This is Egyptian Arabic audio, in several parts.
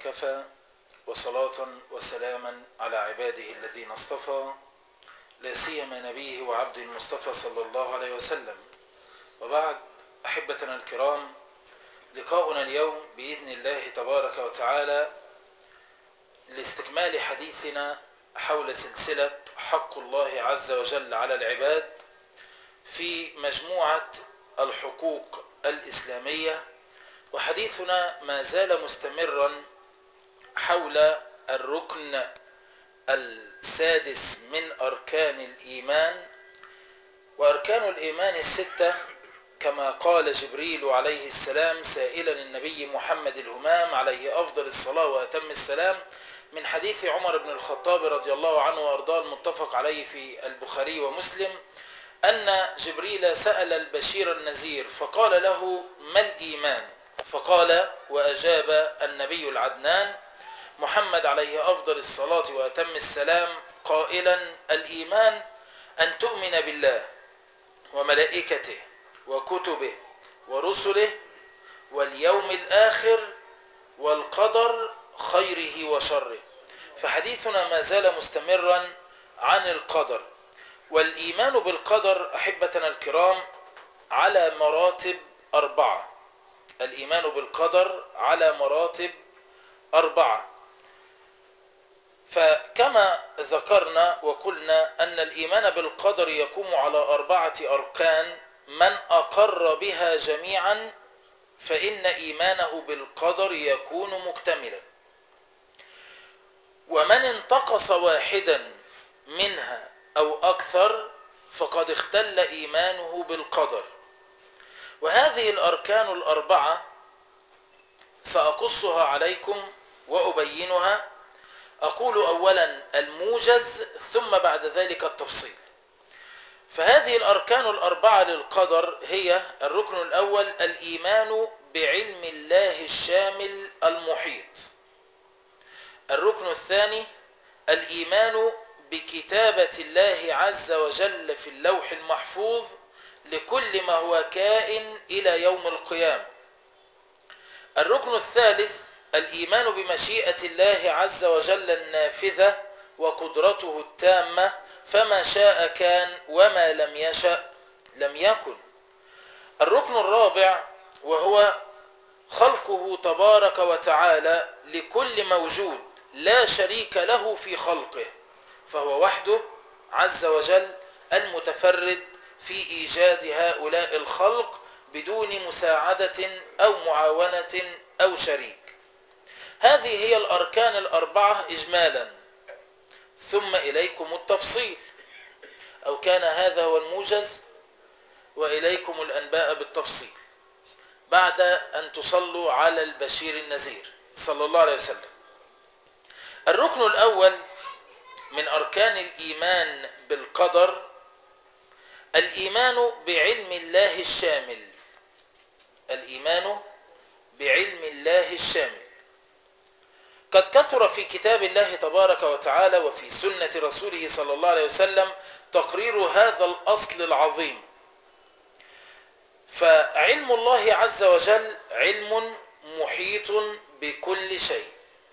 وكفى وصلاة وسلاما على عباده الذين اصطفى لا سيما نبيه وعبد المصطفى صلى الله عليه وسلم وبعد أحبتنا الكرام لقاؤنا اليوم بإذن الله تبارك وتعالى لاستكمال حديثنا حول سلسلة حق الله عز وجل على العباد في مجموعة الحقوق الإسلامية وحديثنا ما زال مستمرا حول الركن السادس من أركان الإيمان وأركان الإيمان الستة كما قال جبريل عليه السلام سائلا النبي محمد الهمام عليه أفضل الصلاة وأتم السلام من حديث عمر بن الخطاب رضي الله عنه وأرضاه المتفق عليه في البخاري ومسلم أن جبريل سأل البشير النذير فقال له ما الإيمان فقال وأجاب النبي العدنان محمد عليه أفضل الصلاة وأتم السلام قائلا الإيمان أن تؤمن بالله وملائكته وكتبه ورسله واليوم الآخر والقدر خيره وشره فحديثنا ما زال مستمرا عن القدر والإيمان بالقدر أحبتنا الكرام على مراتب أربعة الإيمان بالقدر على مراتب أربعة فكما ذكرنا وقلنا أن الإيمان بالقدر يقوم على أربعة أركان من أقر بها جميعا فإن إيمانه بالقدر يكون مكتملا ومن انتقص واحدا منها أو أكثر فقد اختل إيمانه بالقدر وهذه الأركان الأربعة سأقصها عليكم وأبينها أقول أولا الموجز ثم بعد ذلك التفصيل فهذه الأركان الأربعة للقدر هي الركن الأول الإيمان بعلم الله الشامل المحيط الركن الثاني الإيمان بكتابة الله عز وجل في اللوح المحفوظ لكل ما هو كائن إلى يوم القيامة الركن الثالث الإيمان بمشيئة الله عز وجل النافذة وقدرته التامة فما شاء كان وما لم يشأ لم يكن الركن الرابع وهو خلقه تبارك وتعالى لكل موجود لا شريك له في خلقه فهو وحده عز وجل المتفرد في إيجاد هؤلاء الخلق بدون مساعدة أو معاونة أو شريك هذه هي الأركان الأربعة إجمالا ثم إليكم التفصيل أو كان هذا هو الموجز وإليكم الأنباء بالتفصيل بعد أن تصلوا على البشير النذير صلى الله عليه وسلم الركن الأول من أركان الإيمان بالقدر الإيمان بعلم الله الشامل الإيمان بعلم الله الشامل قد كثر في كتاب الله تبارك وتعالى وفي سنة رسوله صلى الله عليه وسلم تقرير هذا الأصل العظيم فعلم الله عز وجل علم محيط بكل شيء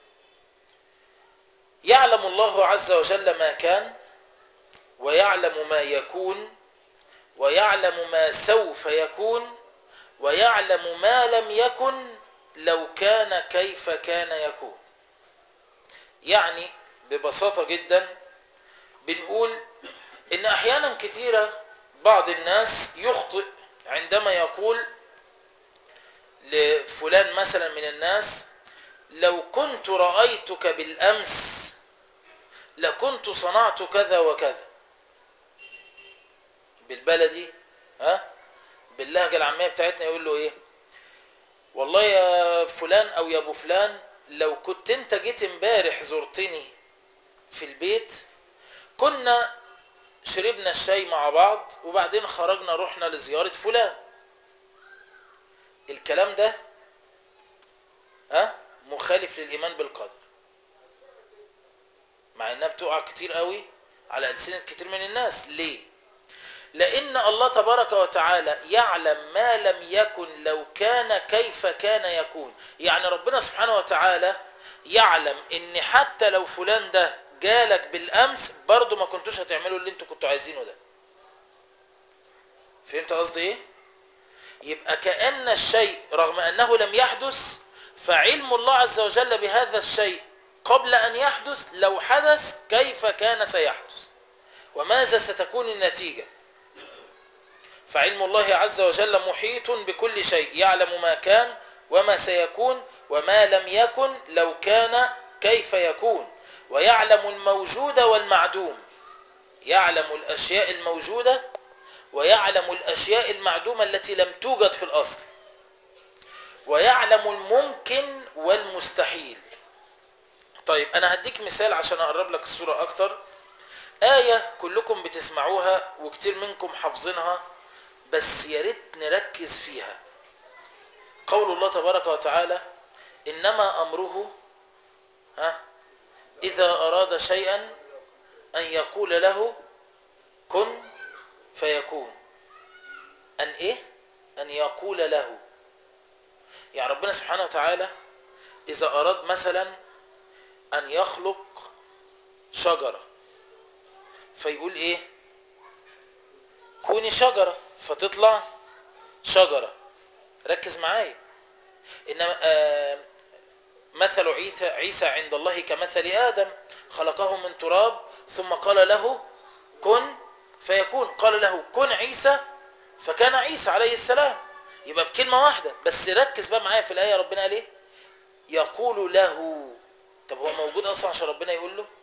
يعلم الله عز وجل ما كان ويعلم ما يكون ويعلم ما سوف يكون ويعلم ما لم يكن لو كان كيف كان يكون يعني ببساطة جدا بنقول ان احيانا كثيرة بعض الناس يخطئ عندما يقول لفلان مثلا من الناس لو كنت رأيتك بالأمس لكنت صنعت كذا وكذا بالبلدي ها باللهجة العامية بتاعتنا يقول له ايه والله يا فلان او يا ابو فلان لو كنت انت جيت امبارح زرتني في البيت كنا شربنا الشاي مع بعض وبعدين خرجنا رحنا لزيارة فلان الكلام ده ها مخالف للإيمان بالقدر مع انها بتقع كتير قوي على ألسنة كتير من الناس ليه لأن الله تبارك وتعالى يعلم ما لم يكن لو كان كيف كان يكون يعني ربنا سبحانه وتعالى يعلم ان حتى لو فلان ده جالك بالامس برضه ما كنتوش هتعملوا اللي انتوا كنتوا عايزينه ده فهمت قصدي ايه يبقى كأن الشيء رغم انه لم يحدث فعلم الله عز وجل بهذا الشيء قبل ان يحدث لو حدث كيف كان سيحدث وماذا ستكون النتيجة فعلم الله عز وجل محيط بكل شيء يعلم ما كان وما سيكون وما لم يكن لو كان كيف يكون ويعلم الموجود والمعدوم يعلم الأشياء الموجودة ويعلم الأشياء المعدومة التي لم توجد في الأصل ويعلم الممكن والمستحيل طيب أنا هديك مثال عشان أقرب لك الصورة أكتر آية كلكم بتسمعوها وكتير منكم حافظينها بس يا ريت نركز فيها قول الله تبارك وتعالى إنما أمره ها إذا أراد شيئا أن يقول له كن فيكون أن إيه أن يقول له يعني ربنا سبحانه وتعالى إذا أراد مثلا أن يخلق شجرة فيقول إيه كوني شجرة فتطلع شجرة ركز معايا إنما آه مثل عيسى, عيسى عند الله كمثل آدم خلقه من تراب ثم قال له كن فيكون قال له كن عيسى فكان عيسى عليه السلام يبقى بكلمة واحدة بس ركز بقى معايا في الآية ربنا قال ايه يقول له طب هو موجود أصلا عشان ربنا يقول له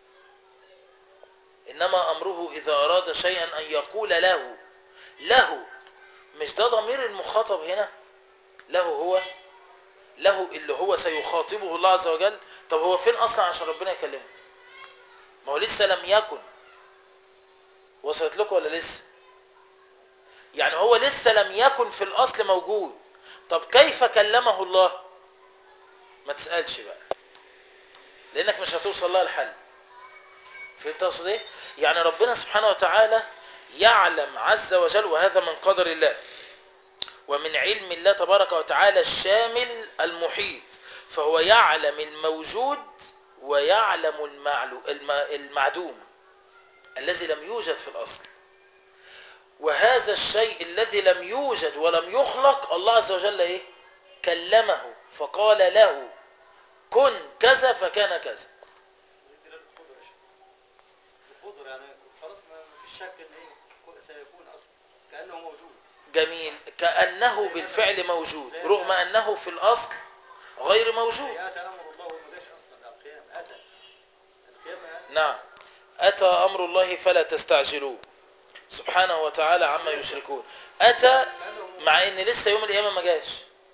إنما أمره إذا أراد شيئا أن يقول له له مش ده ضمير المخاطب هنا له هو له اللي هو سيخاطبه الله عز وجل طب هو فين أصلا عشان ربنا يكلمه ما هو لسه لم يكن وصلت لكم ولا لسه يعني هو لسه لم يكن في الأصل موجود طب كيف كلمه الله ما تسألش بقى لأنك مش هتوصل لها الحل فهمت أقصد إيه يعني ربنا سبحانه وتعالى يعلم عز وجل وهذا من قدر الله ومن علم الله تبارك وتعالى الشامل المحيط فهو يعلم الموجود ويعلم المعلو المعدوم الذي لم يوجد في الأصل وهذا الشيء الذي لم يوجد ولم يخلق الله عز وجل إيه؟ كلمه فقال له كن كذا فكان كذا القدر يعني خلاص ما فيش شك ان ايه سيكون اصلا كانه موجود جميل كأنه بالفعل موجود رغم أنه في الأصل غير موجود ياتي امر الله وما جاش اصلا القيامه اتى القيامه يعني نعم أتى أمر الله فلا تستعجلوه سبحانه وتعالى عما يشركون أتى مع أن لسه يوم القيامة ما جاش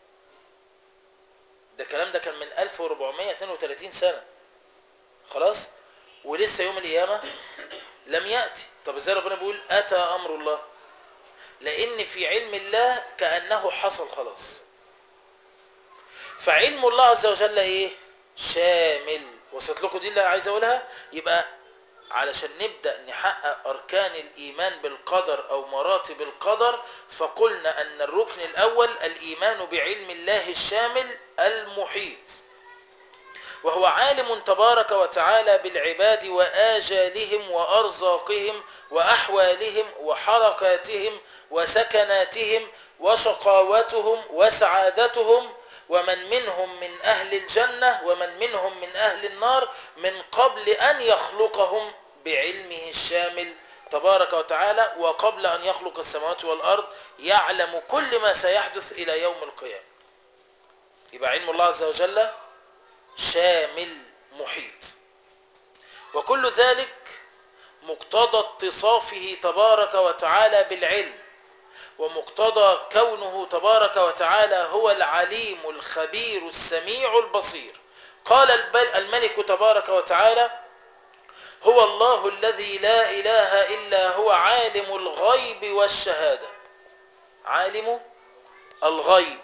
ده الكلام ده كان من 1432 سنة خلاص ولسه يوم القيامة لم يأتي طب ازاي ربنا بيقول أتى أمر الله لأن في علم الله كأنه حصل خلاص فعلم الله عز وجل ايه شامل وصلت لكم دي اللي عايز اقولها يبقى علشان نبدأ نحقق أركان الإيمان بالقدر أو مراتب القدر فقلنا أن الركن الأول الإيمان بعلم الله الشامل المحيط وهو عالم تبارك وتعالى بالعباد وآجالهم وأرزاقهم وأحوالهم وحركاتهم وسكناتهم وشقاوتهم وسعادتهم ومن منهم من أهل الجنة ومن منهم من أهل النار من قبل أن يخلقهم بعلمه الشامل تبارك وتعالى وقبل أن يخلق السماوات والأرض يعلم كل ما سيحدث إلى يوم القيامة يبقى علم الله عز وجل شامل محيط وكل ذلك مقتضى اتصافه تبارك وتعالى بالعلم ومقتضى كونه تبارك وتعالى هو العليم الخبير السميع البصير قال الملك تبارك وتعالى هو الله الذي لا إله إلا هو عالم الغيب والشهادة عالم الغيب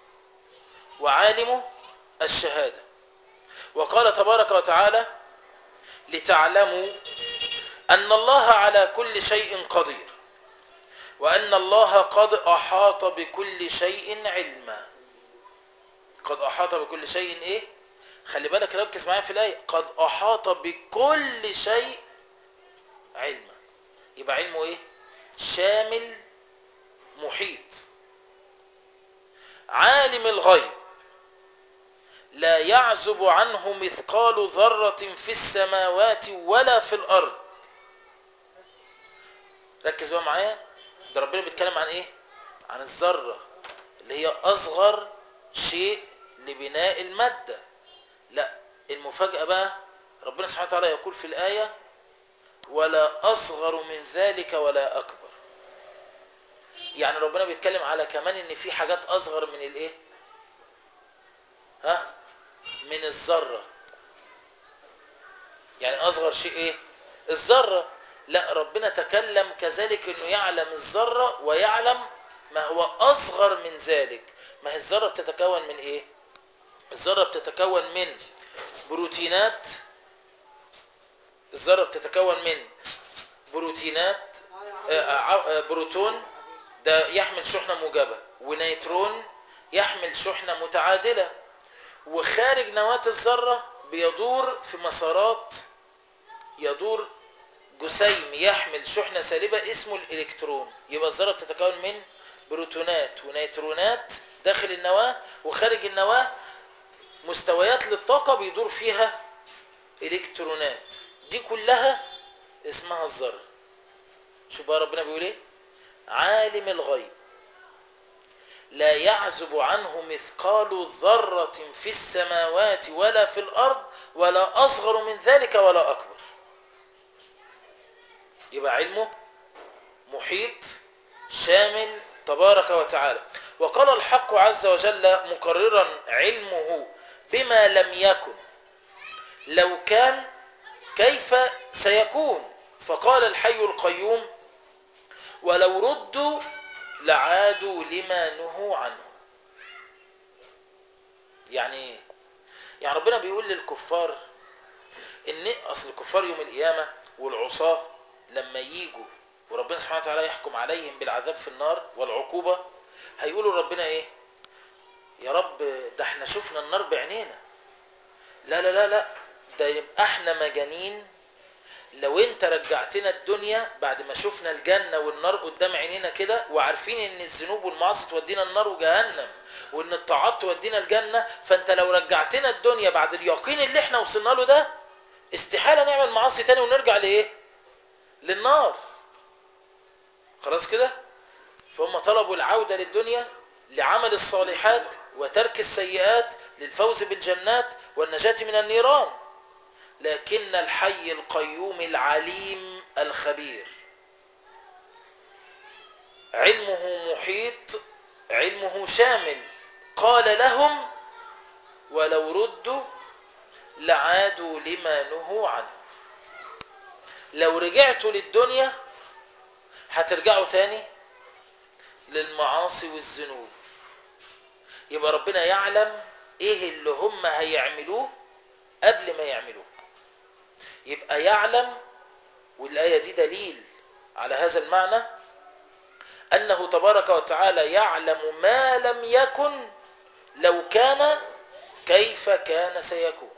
وعالم الشهادة وقال تبارك وتعالى لتعلموا أن الله على كل شيء قدير وأن الله قد أحاط بكل شيء علما قد أحاط بكل شيء إيه؟ خلي بالك ركز معايا في الآية قد أحاط بكل شيء علما يبقى علمه ايه شامل محيط عالم الغيب لا يعزب عنه مثقال ذرة في السماوات ولا في الأرض ركز بقى معايا ده ربنا بيتكلم عن ايه عن الذرة اللي هي أصغر شيء لبناء المادة لا المفاجأة بقى ربنا سبحانه وتعالى يقول في الآية ولا أصغر من ذلك ولا أكبر يعني ربنا بيتكلم على كمان ان في حاجات أصغر من الايه ها من الذرة يعني أصغر شيء ايه الذرة لا ربنا تكلم كذلك انه يعلم الذرة ويعلم ما هو أصغر من ذلك ما هي الذرة بتتكون من ايه الذرة بتتكون من بروتينات الذرة بتتكون من بروتينات آه، آه، بروتون ده يحمل شحنة موجبة ونيترون يحمل شحنة متعادلة وخارج نواة الذرة بيدور في مسارات يدور جسيم يحمل شحنة سالبة اسمه الإلكترون يبقى الذرة بتتكون من بروتونات ونيترونات داخل النواة وخارج النواة مستويات للطاقة بيدور فيها إلكترونات دي كلها اسمها الذرة شوف بقى ربنا بيقول ايه عالم الغيب لا يعزب عنه مثقال ذرة في السماوات ولا في الأرض ولا أصغر من ذلك ولا أكبر يبقى علمه محيط شامل تبارك وتعالى وقال الحق عز وجل مكررا علمه بما لم يكن لو كان كيف سيكون فقال الحي القيوم ولو ردوا لعادوا لما نهوا عنه يعني ايه يعني ربنا بيقول للكفار ان اصل الكفار يوم القيامه والعصاه لما ييجوا وربنا سبحانه وتعالى يحكم عليهم بالعذاب في النار والعقوبه هيقولوا ربنا ايه يا رب ده احنا شفنا النار بعينينا لا لا لا لا ده يبقى احنا مجانين لو انت رجعتنا الدنيا بعد ما شفنا الجنة والنار قدام عينينا كده وعارفين ان الذنوب والمعاصي تودينا النار وجهنم وان الطاعات تودينا الجنة فانت لو رجعتنا الدنيا بعد اليقين اللي احنا وصلنا له ده استحالة نعمل معاصي تاني ونرجع لايه للنار خلاص كده فهم طلبوا العودة للدنيا لعمل الصالحات وترك السيئات للفوز بالجنات والنجاة من النيران لكن الحي القيوم العليم الخبير علمه محيط علمه شامل قال لهم ولو ردوا لعادوا لما نهوا عنه لو رجعتوا للدنيا هترجعوا تاني للمعاصي والذنوب يبقى ربنا يعلم ايه اللي هم هيعملوه قبل ما يعملوه يبقى يعلم والآية دي دليل على هذا المعنى أنه تبارك وتعالى يعلم ما لم يكن لو كان كيف كان سيكون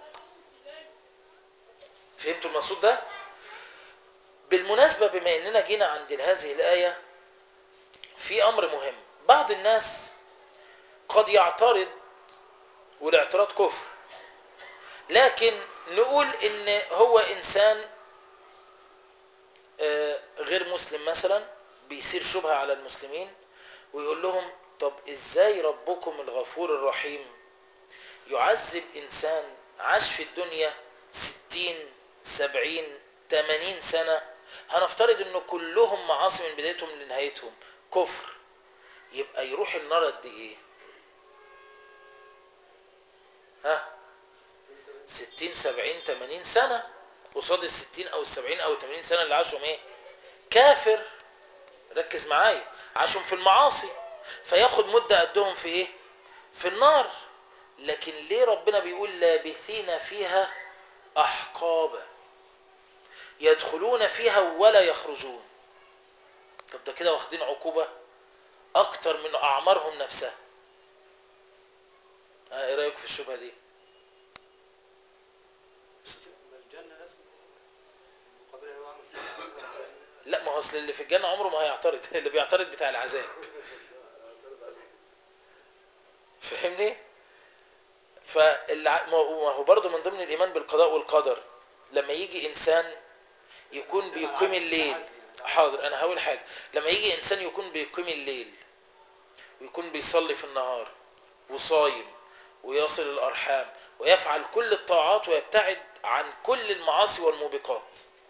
فهمتوا المقصود ده بالمناسبة بما أننا جينا عند هذه الآية في أمر مهم بعض الناس قد يعترض والاعتراض كفر لكن نقول ان هو انسان غير مسلم مثلا بيصير شبهة على المسلمين ويقول لهم طب ازاي ربكم الغفور الرحيم يعذب انسان عاش في الدنيا ستين سبعين تمانين سنة هنفترض ان كلهم معاصي من بدايتهم لنهايتهم كفر يبقى يروح النار قد ايه ها ستين سبعين تمانين سنة قصاد الستين او السبعين او التمانين سنة اللي عاشهم ايه كافر ركز معايا عاشهم في المعاصي فياخد مدة قدهم في ايه في النار لكن ليه ربنا بيقول لابثين فيها احقابا يدخلون فيها ولا يخرجون طب ده كده واخدين عقوبة اكتر من اعمارهم نفسها اه ايه رأيك في الشبهة دي لا ما هو اصل اللي في الجنه عمره ما هيعترض اللي بيعترض بتاع العذاب فاهمني فالع... ما هو برضه من ضمن الايمان بالقضاء والقدر لما يجي انسان يكون بيقيم الليل حاضر انا هقول حاجه لما يجي انسان يكون بيقيم الليل ويكون بيصلي في النهار وصايم ويصل الارحام ويفعل كل الطاعات ويبتعد عن كل المعاصي والموبقات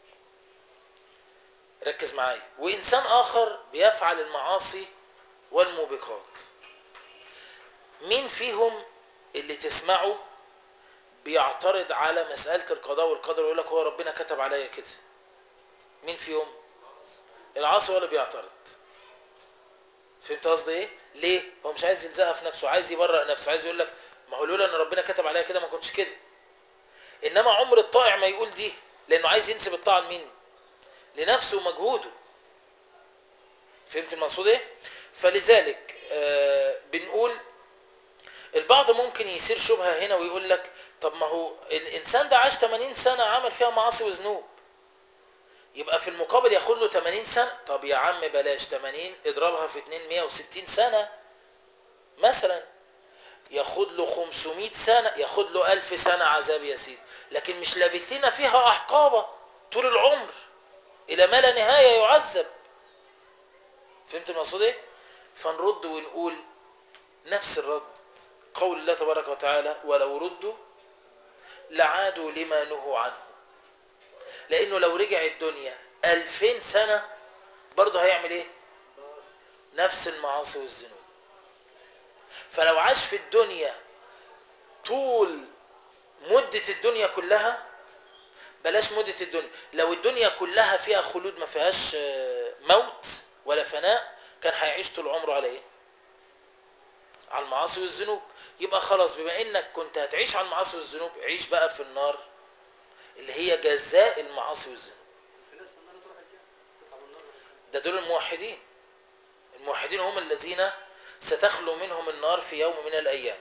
ركز معايا وانسان اخر بيفعل المعاصي والموبقات مين فيهم اللي تسمعه بيعترض على مسألة القضاء والقدر ويقول لك هو ربنا كتب عليا كده مين فيهم العاصي ولا بيعترض فهمت قصدي ايه ليه هو مش عايز يلزقها في نفسه عايز يبرأ نفسه عايز يقول لك ما هو لولا ان ربنا كتب عليا كده ما كنتش كده انما عمر الطائع ما يقول دي لانه عايز ينسب الطاعه لمين لنفسه ومجهوده فهمت المقصود ايه فلذلك آه بنقول البعض ممكن يصير شبهه هنا ويقول لك طب ما هو الانسان ده عاش 80 سنه عمل فيها معاصي وذنوب يبقى في المقابل ياخد له 80 سنه طب يا عم بلاش 80 اضربها في 2 160 سنه مثلا ياخد له 500 سنه ياخد له 1000 سنه عذاب يا سيدي لكن مش لابثين فيها احقابا طول العمر الى ما لا نهايه يعذب فهمت المقصود ايه فنرد ونقول نفس الرد قول الله تبارك وتعالى ولو ردوا لعادوا لما نهوا عنه لانه لو رجع الدنيا ألفين سنة برضه هيعمل ايه نفس المعاصي والذنوب فلو عاش في الدنيا طول مدة الدنيا كلها بلاش مدة الدنيا لو الدنيا كلها فيها خلود ما فيهاش موت ولا فناء كان هيعيش طول عمره على ايه على المعاصي والذنوب يبقى خلاص بما انك كنت هتعيش على المعاصي والذنوب عيش بقى في النار اللي هي جزاء المعاصي والذنوب في ناس من النار تروح الجنة تطلع من النار ده دول الموحدين الموحدين هم الذين ستخلو منهم النار في يوم من الأيام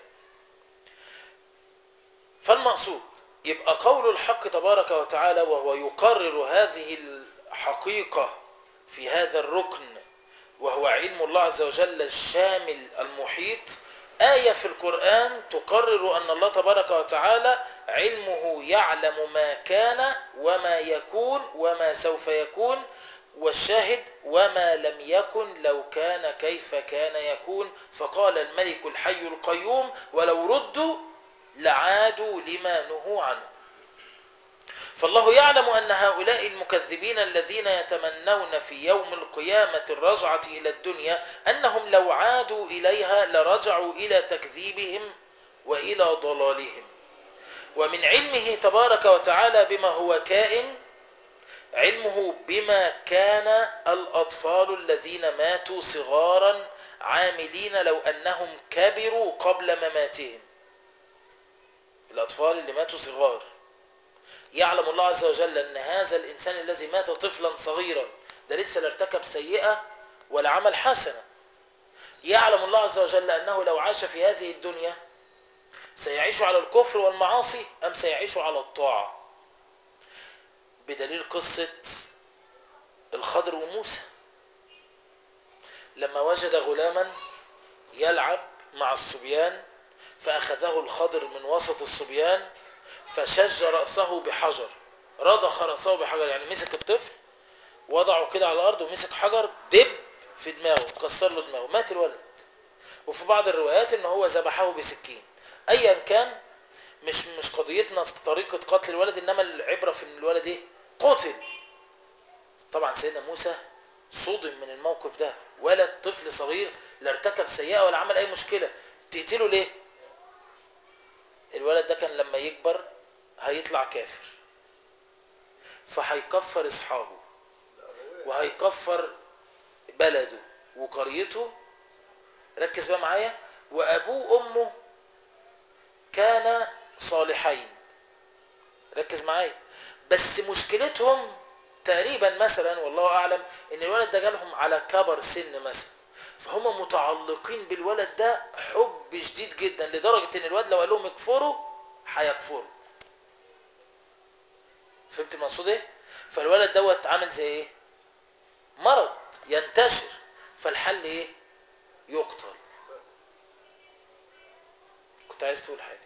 فالمقصود يبقى قول الحق تبارك وتعالى وهو يقرر هذه الحقيقة في هذا الركن وهو علم الله عز وجل الشامل المحيط آية في القرآن تقرر أن الله تبارك وتعالى علمه يعلم ما كان وما يكون وما سوف يكون والشاهد وما لم يكن لو كان كيف كان يكون فقال الملك الحي القيوم ولو ردوا لعادوا لما نهوا عنه فالله يعلم أن هؤلاء المكذبين الذين يتمنون في يوم القيامة الرجعة إلى الدنيا أنهم لو عادوا إليها لرجعوا إلى تكذيبهم وإلى ضلالهم ومن علمه تبارك وتعالى بما هو كائن علمه بما كان الأطفال الذين ماتوا صغارا عاملين لو أنهم كبروا قبل مماتهم الأطفال اللي ماتوا صغار يعلم الله عز وجل أن هذا الإنسان الذي مات طفلا صغيرا ده لسه لا ارتكب سيئة ولا عمل حسنة يعلم الله عز وجل أنه لو عاش في هذه الدنيا سيعيش على الكفر والمعاصي أم سيعيش على الطاعة بدليل قصة الخضر وموسى لما وجد غلاما يلعب مع الصبيان فأخذه الخضر من وسط الصبيان فشج رأسه بحجر رضخ رأسه بحجر يعني مسك الطفل وضعه كده على الأرض ومسك حجر دب في دماغه كسر له دماغه مات الولد وفي بعض الروايات ان هو ذبحه بسكين ايا كان مش مش قضيتنا طريقة قتل الولد انما العبرة في ان الولد ايه قتل طبعا سيدنا موسى صدم من الموقف ده ولد طفل صغير لا ارتكب سيئة ولا عمل اي مشكلة تقتله ليه الولد ده كان لما يكبر هيطلع كافر فهيكفر اصحابه وهيكفر بلده وقريته ركز بقى معايا وابوه وامه كان صالحين ركز معايا بس مشكلتهم تقريبا مثلا والله اعلم ان الولد ده جالهم على كبر سن مثلا فهم متعلقين بالولد ده حب شديد جدا لدرجة ان الولد لو قال لهم اكفروا هيكفروا فهمت المقصود ايه فالولد دوت عامل زي ايه مرض ينتشر فالحل ايه يقتل كنت عايز تقول حاجة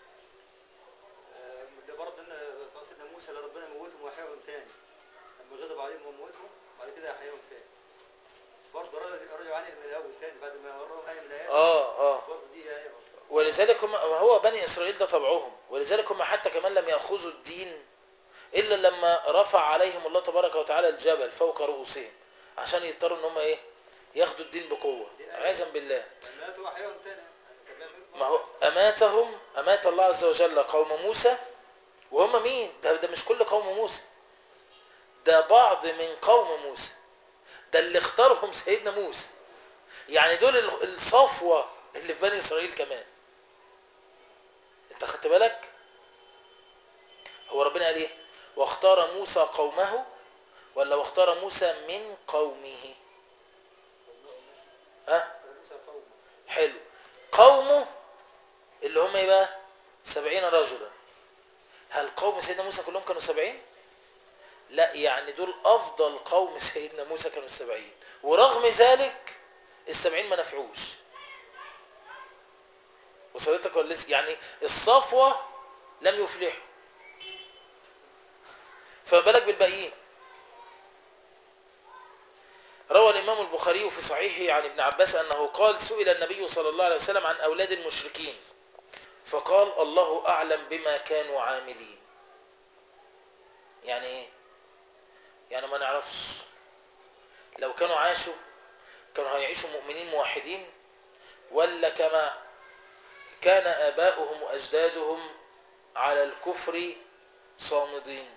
آه، اللي برضه ان في سيدنا موسى اللي ربنا موتهم واحياهم تاني لما غضب عليهم وموتهم بعد كده احياهم تاني برضه رجع رجعوا عني من الاول تاني بعد ما وراهم ايه من الايات اه اه برضه دي ايه برضه. ولذلك هم هو بني اسرائيل ده طبعهم ولذلك هم حتى كمان لم ياخذوا الدين الا لما رفع عليهم الله تبارك وتعالى الجبل فوق رؤوسهم عشان يضطروا ان هم ايه ياخدوا الدين بقوه عياذا بالله ماتوا واحياهم تاني يعني كلام منهم. ما هو اماتهم امات الله عز وجل قوم موسى وهم مين ده, ده مش كل قوم موسى ده بعض من قوم موسى ده اللي اختارهم سيدنا موسى يعني دول ال- الصفوة اللي في بني اسرائيل كمان انت خدت بالك هو ربنا قال ايه واختار موسى قومه ولا واختار موسى من قومه ها موسى قومه حلو قومه اللي هم ايه بقى سبعين رجلا هل قوم سيدنا موسى كلهم كانوا سبعين لا يعني دول افضل قوم سيدنا موسى كانوا السبعين ورغم ذلك السبعين ما نفعوش وصلتك ولا لسه يعني الصفوة لم يفلحوا فما بالك بالباقيين روى الإمام البخاري في صحيحه عن ابن عباس أنه قال سئل النبي صلى الله عليه وسلم عن أولاد المشركين فقال الله أعلم بما كانوا عاملين يعني إيه يعني ما نعرفش لو كانوا عاشوا كانوا هيعيشوا مؤمنين موحدين ولا كما كان آباؤهم وأجدادهم على الكفر صامدين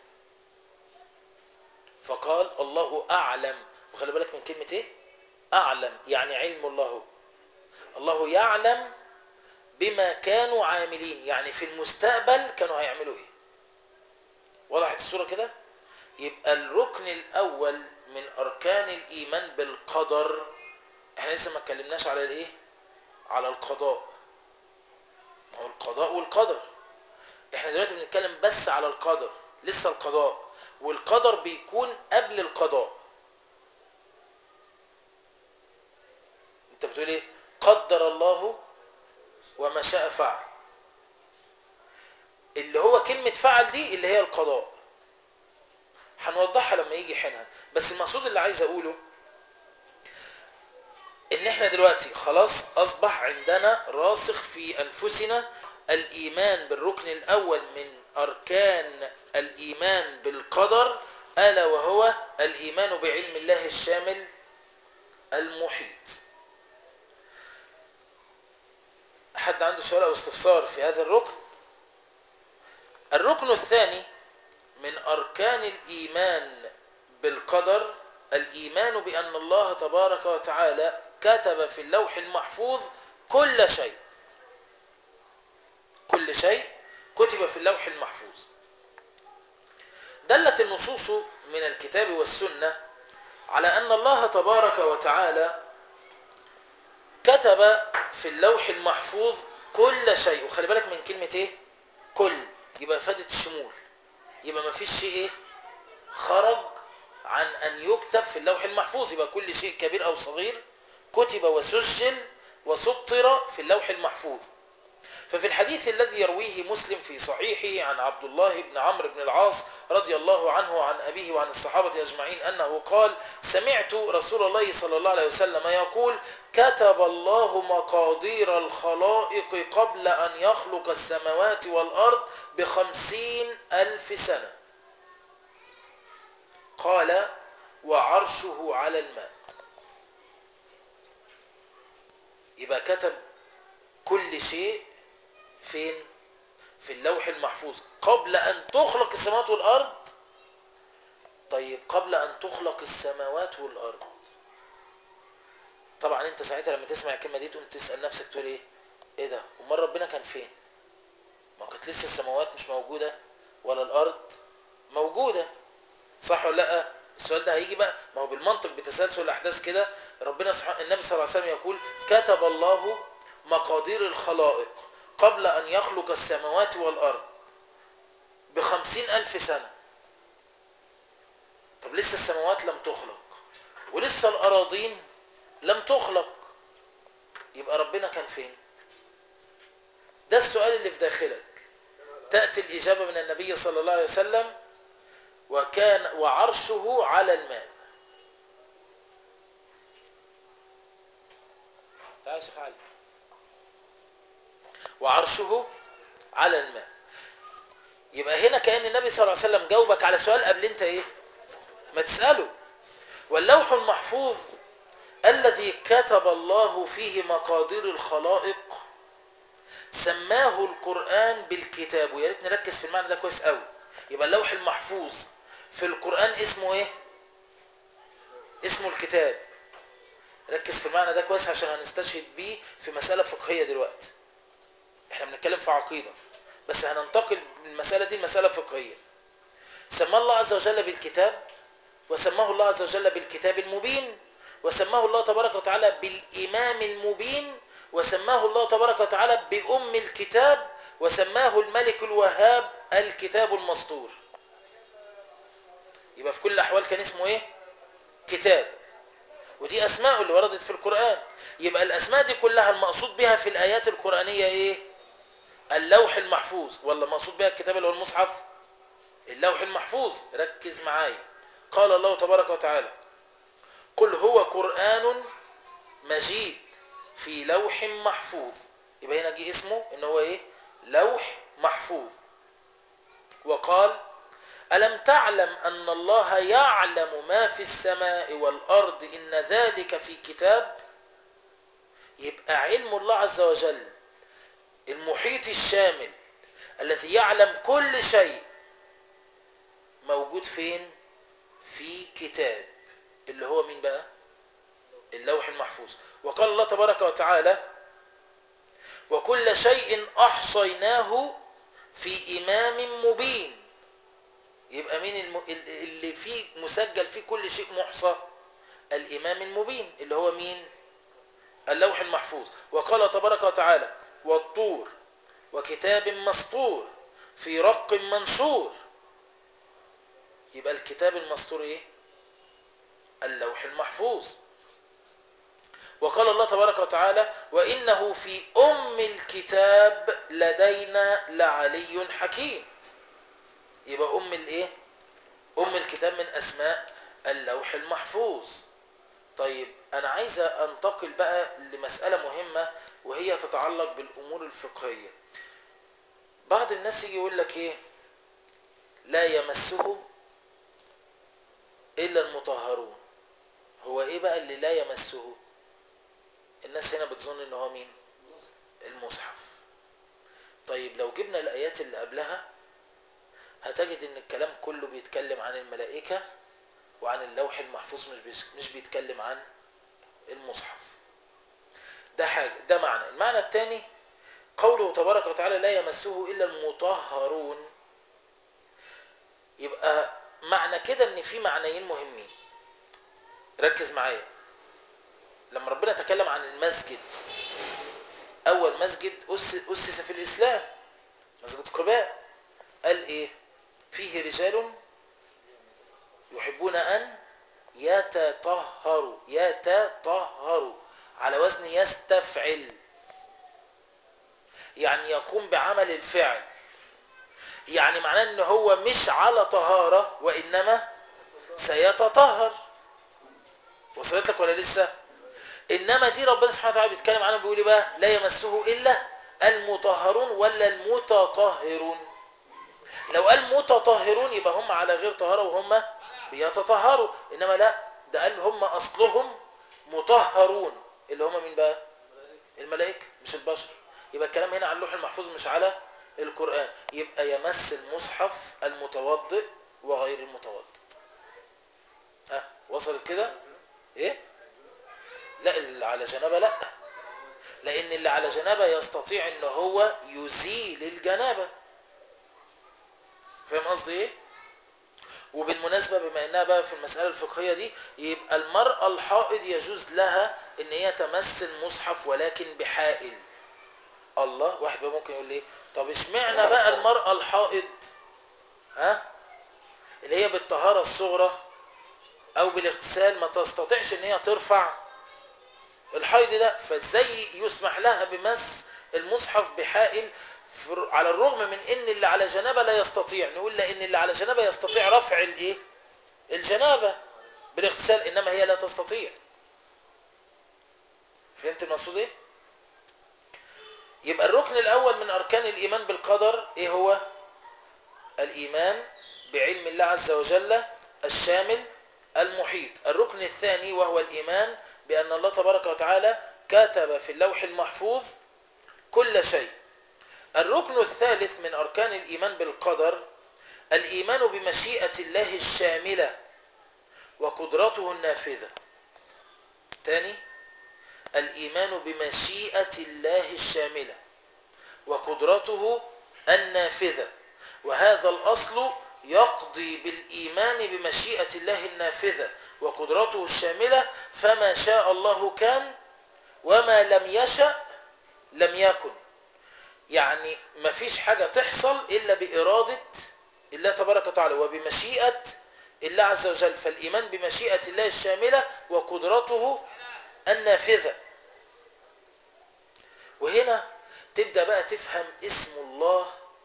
فقال الله أعلم وخلي بالك من كلمة إيه أعلم يعني علم الله الله يعلم بما كانوا عاملين يعني في المستقبل كانوا هيعملوا إيه وضحت الصورة كده يبقى الركن الأول من أركان الإيمان بالقدر احنا لسه ما اتكلمناش على الإيه على القضاء ما هو القضاء والقدر احنا دلوقتي بنتكلم بس على القدر لسه القضاء والقدر بيكون قبل القضاء انت بتقول ايه قدر الله وما شاء فعل اللي هو كلمة فعل دي اللي هي القضاء هنوضحها لما يجي حينها بس المقصود اللي عايز اقوله ان احنا دلوقتي خلاص اصبح عندنا راسخ في انفسنا الايمان بالركن الاول من اركان الايمان بالقدر الا وهو الايمان بعلم الله الشامل المحيط حد عنده سؤال او استفسار في هذا الركن الركن الثاني من اركان الايمان بالقدر الايمان بان الله تبارك وتعالى كتب في اللوح المحفوظ كل شيء كل شيء كتب في اللوح المحفوظ دلت النصوص من الكتاب والسنة على أن الله تبارك وتعالى كتب في اللوح المحفوظ كل شيء وخلي بالك من كلمة ايه كل يبقى فادت الشمول يبقى ما فيش شيء ايه خرج عن أن يكتب في اللوح المحفوظ يبقى كل شيء كبير أو صغير كتب وسجل وسطر في اللوح المحفوظ ففي الحديث الذي يرويه مسلم في صحيحه عن عبد الله بن عمرو بن العاص رضي الله عنه وعن أبيه وعن الصحابة أجمعين أنه قال سمعت رسول الله صلى الله عليه وسلم يقول كتب الله مقادير الخلائق قبل أن يخلق السماوات والأرض بخمسين ألف سنة قال وعرشه على الماء يبقى كتب كل شيء فين في اللوح المحفوظ قبل أن تخلق السماوات والأرض طيب قبل أن تخلق السماوات والأرض طبعا انت ساعتها لما تسمع الكلمة دي تقوم تسأل نفسك تقول ايه ايه ده امال ربنا كان فين ما كانت لسه السماوات مش موجودة ولا الأرض موجودة صح ولا لا السؤال ده هيجي بقى ما هو بالمنطق بتسلسل الأحداث كده ربنا سبحانه النبي صلى الله عليه وسلم يقول كتب الله مقادير الخلائق قبل أن يخلق السماوات والأرض بخمسين ألف سنة طب لسه السماوات لم تخلق ولسه الأراضين لم تخلق يبقى ربنا كان فين ده السؤال اللي في داخلك تأتي الإجابة من النبي صلى الله عليه وسلم وكان وعرشه على الماء تعال يا شيخ علي وعرشه على الماء يبقى هنا كأن النبي صلى الله عليه وسلم جاوبك على سؤال قبل انت ايه ما تسأله واللوح المحفوظ الذي كتب الله فيه مقادير الخلائق سماه القرآن بالكتاب ويا ريت نركز في المعنى ده كويس قوي يبقى اللوح المحفوظ في القرآن اسمه ايه اسمه الكتاب ركز في المعنى ده كويس عشان هنستشهد بيه في مسألة فقهية دلوقتي احنا بنتكلم في عقيدة بس هننتقل من المسألة دي لمسألة فقهية سماه الله عز وجل بالكتاب وسماه الله عز وجل بالكتاب المبين وسماه الله تبارك وتعالى بالإمام المبين وسماه الله تبارك وتعالى بأم الكتاب وسماه الملك الوهاب الكتاب المسطور يبقى في كل الأحوال كان اسمه ايه كتاب ودي أسماء اللي وردت في القرآن يبقى الأسماء دي كلها المقصود بها في الآيات القرآنية ايه اللوح المحفوظ ولا مقصود بها الكتاب اللي هو المصحف اللوح المحفوظ ركز معايا قال الله تبارك وتعالى قل هو قرآن مجيد في لوح محفوظ يبقى هنا جه اسمه ان هو ايه لوح محفوظ وقال ألم تعلم أن الله يعلم ما في السماء والأرض إن ذلك في كتاب يبقى علم الله عز وجل المحيط الشامل الذي يعلم كل شيء موجود فين في كتاب اللي هو مين بقى اللوح المحفوظ وقال الله تبارك وتعالى وكل شيء أحصيناه في إمام مبين يبقى مين الم... اللي فيه مسجل فيه كل شيء محصى الإمام المبين اللي هو مين اللوح المحفوظ وقال تبارك وتعالى والطور وكتاب مسطور في رق منشور يبقى الكتاب المسطور ايه اللوح المحفوظ وقال الله تبارك وتعالى وإنه في أم الكتاب لدينا لعلي حكيم يبقى أم الإيه أم الكتاب من أسماء اللوح المحفوظ طيب أنا عايز أنتقل بقى لمسألة مهمة وهي تتعلق بالأمور الفقهية بعض الناس يجي يقول لك إيه لا يمسه إلا المطهرون هو إيه بقى اللي لا يمسه الناس هنا بتظن إن هو مين المصحف طيب لو جبنا الآيات اللي قبلها هتجد ان الكلام كله بيتكلم عن الملائكة وعن اللوح المحفوظ مش مش بيتكلم عن المصحف ده حاجة ده معنى المعنى الثاني قوله تبارك وتعالى لا يمسه إلا المطهرون يبقى معنى كده ان في معنيين مهمين ركز معايا لما ربنا تكلم عن المسجد اول مسجد أسس في الإسلام مسجد قباء قال ايه فيه رجال يحبون أن يتطهروا يتطهروا على وزن يستفعل يعني يقوم بعمل الفعل يعني معناه ان هو مش على طهارة وإنما سيتطهر وصلت لك ولا لسه إنما دي ربنا سبحانه وتعالى بيتكلم عنه بيقول بقى لا يمسه إلا المطهرون ولا المتطهرون لو قال متطهرون يبقى هم على غير طهارة وهم بيتطهروا إنما لا ده قال هم أصلهم مطهرون اللي هم مين بقى الملائكة مش البشر يبقى الكلام هنا على اللوح المحفوظ مش على القرآن يبقى يمس المصحف المتوضئ وغير المتوضئ ها وصلت كده ايه لا اللي على جنابه لا لان اللي على جنابه يستطيع ان هو يزيل الجنابه فاهم قصدي ايه وبالمناسبة بما انها بقى في المسألة الفقهية دي يبقى المرأة الحائض يجوز لها ان هي تمس المصحف ولكن بحائل الله واحد بقى ممكن يقول لي طب اشمعنى بقى المرأة الحائض ها اللي هي بالطهارة الصغرى او بالاغتسال ما تستطيعش ان هي ترفع الحيض ده فازاي يسمح لها بمس المصحف بحائل فر- على الرغم من ان اللي على جنابه لا يستطيع نقول لان اللي على جنابه يستطيع رفع الايه الجنابه بالاغتسال انما هي لا تستطيع فهمت المقصود ايه يبقى الركن الاول من اركان الايمان بالقدر ايه هو الايمان بعلم الله عز وجل الشامل المحيط الركن الثاني وهو الايمان بان الله تبارك وتعالى كتب في اللوح المحفوظ كل شيء الركن الثالث من اركان الايمان بالقدر الايمان بمشيئه الله الشامله وقدرته النافذه تاني الايمان بمشيئه الله الشامله وقدرته النافذه وهذا الاصل يقضي بالايمان بمشيئه الله النافذه وقدرته الشامله فما شاء الله كان وما لم يشأ لم يكن يعني ما فيش حاجة تحصل إلا بإرادة الله تبارك وتعالى وبمشيئة الله عز وجل فالإيمان بمشيئة الله الشاملة وقدرته النافذة وهنا تبدأ بقى تفهم اسم الله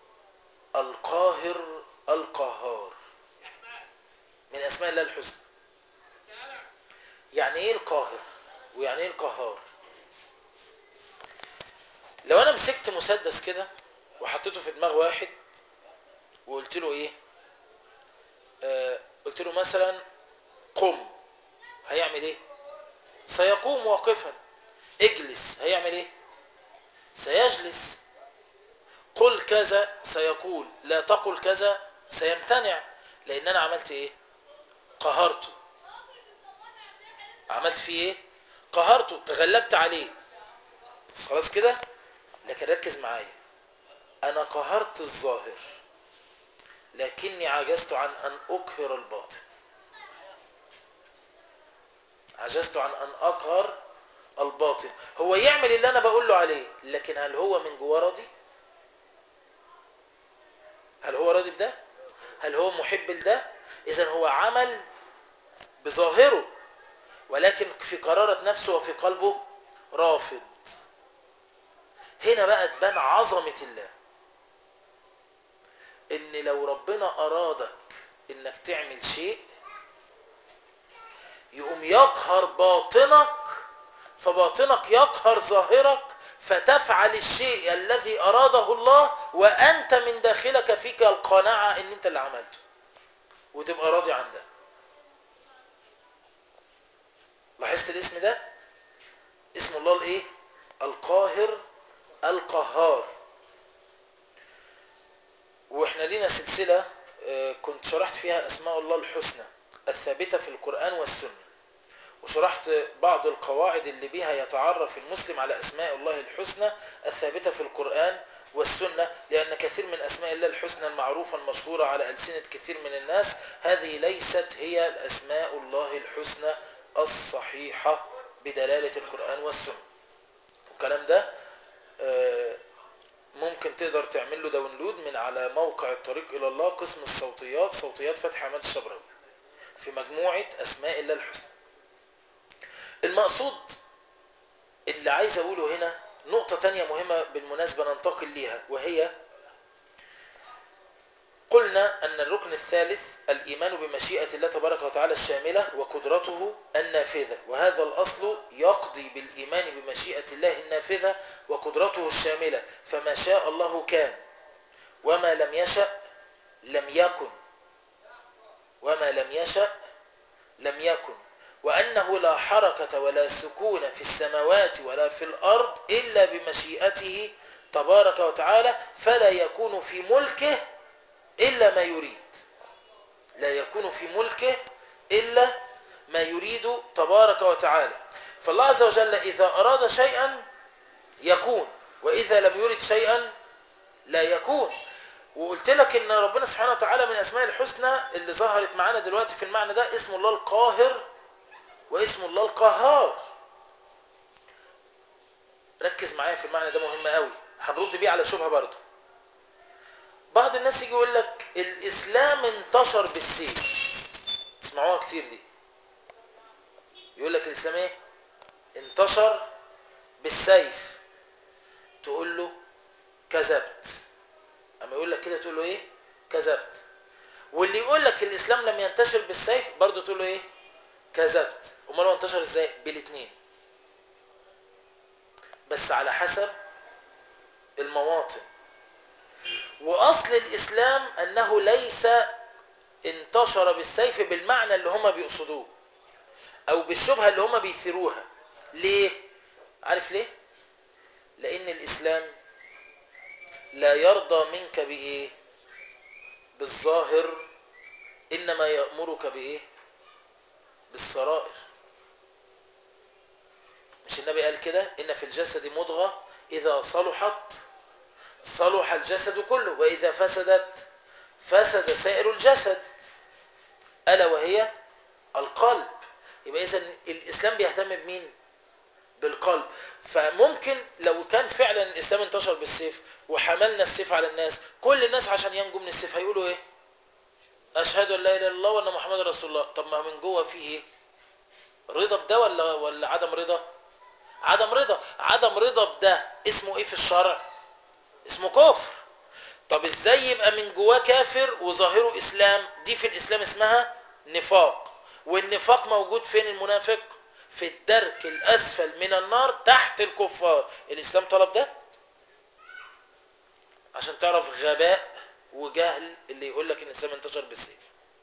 القاهر القهار من أسماء الله الحسنى يعني ايه القاهر ويعني ايه القهار لو انا مسكت مسدس كده وحطيته في دماغ واحد وقلت له ايه آه قلت له مثلا قم هيعمل ايه سيقوم واقفا اجلس هيعمل ايه سيجلس قل كذا سيقول لا تقل كذا سيمتنع لان انا عملت ايه قهرته عملت فيه ايه قهرته تغلبت عليه خلاص كده لكن ركز معايا انا قهرت الظاهر لكني عجزت عن ان اقهر الباطن عجزت عن ان اقهر الباطن هو يعمل اللي انا بقول له عليه لكن هل هو من جواه راضي هل هو راضي بده هل هو محب لده اذا هو عمل بظاهره ولكن في قرارة نفسه وفي قلبه رافض هنا بقى تبان عظمة الله ان لو ربنا ارادك انك تعمل شيء يقوم يقهر باطنك فباطنك يقهر ظاهرك فتفعل الشيء الذي اراده الله وانت من داخلك فيك القناعة ان انت اللي عملته وتبقى راضي عن ده لاحظت الاسم ده اسم الله الايه القاهر القهار واحنا لينا سلسلة آه، كنت شرحت فيها اسماء الله الحسنى الثابتة في القرآن والسنة وشرحت بعض القواعد اللي بها يتعرف المسلم على اسماء الله الحسنى الثابتة في القرآن والسنة لأن كثير من أسماء الله الحسنى المعروفة المشهورة على ألسنة كثير من الناس هذه ليست هي الأسماء الله الحسنى الصحيحة بدلالة القرآن والسنة والكلام ده آه، ممكن تقدر تعمل له داونلود من على موقع الطريق إلى الله قسم الصوتيات صوتيات فتحي عماد الشبراوي في مجموعة أسماء الله الحسنى المقصود اللي عايز أقوله هنا نقطة تانية مهمة بالمناسبة ننتقل ليها وهي قلنا أن الركن الثالث الإيمان بمشيئة الله تبارك وتعالى الشاملة وقدرته النافذة وهذا الأصل يقضي بالإيمان بمشيئة الله النافذة وقدرته الشاملة فما شاء الله كان وما لم يشأ لم يكن وما لم يشأ لم يكن وأنه لا حركة ولا سكون في السماوات ولا في الأرض إلا بمشيئته تبارك وتعالى فلا يكون في ملكه إلا ما يريد لا يكون في ملكه إلا ما يريد تبارك وتعالى فالله عز وجل إذا أراد شيئا يكون وإذا لم يرد شيئا لا يكون وقلت لك ان ربنا سبحانه وتعالى من اسماء الحسنى اللي ظهرت معانا دلوقتي في المعنى ده اسم الله القاهر واسم الله القهار ركز معايا في المعنى ده مهم قوي هنرد بيه على شبهه برضه بعض الناس يجي يقول لك الاسلام انتشر بالسيف تسمعوها كتير دي يقول لك الاسلام ايه انتشر بالسيف تقول له كذبت اما يقول لك كده تقول له ايه كذبت واللي يقول لك الاسلام لم ينتشر بالسيف برضه تقول له ايه كذبت امال هو انتشر ازاي بالاثنين بس على حسب المواطن واصل الاسلام انه ليس انتشر بالسيف بالمعنى اللي هم بيقصدوه او بالشبهه اللي هم بيثيروها ليه عارف ليه لان الاسلام لا يرضى منك بايه بالظاهر انما يامرك بايه بالسرائر مش النبي قال كده ان في الجسد مضغه اذا صلحت صلح الجسد كله واذا فسدت فسد سائر الجسد الا وهي القلب يبقى اذا الاسلام بيهتم بمين بالقلب فممكن لو كان فعلا الاسلام انتشر بالسيف وحملنا السيف على الناس كل الناس عشان ينجوا من السيف هيقولوا ايه اشهد ان لا اله الا الله وان محمد رسول الله طب ما من جوه فيه ايه رضا بده ولا ولا عدم رضا عدم رضا عدم رضا بده اسمه ايه في الشرع اسمه كفر طب ازاي يبقى من جواه كافر وظاهره اسلام دي في الاسلام اسمها نفاق والنفاق موجود فين المنافق في الدرك الاسفل من النار تحت الكفار الاسلام طلب ده عشان تعرف غباء وجهل اللي يقول لك ان الاسلام انتشر بالسيف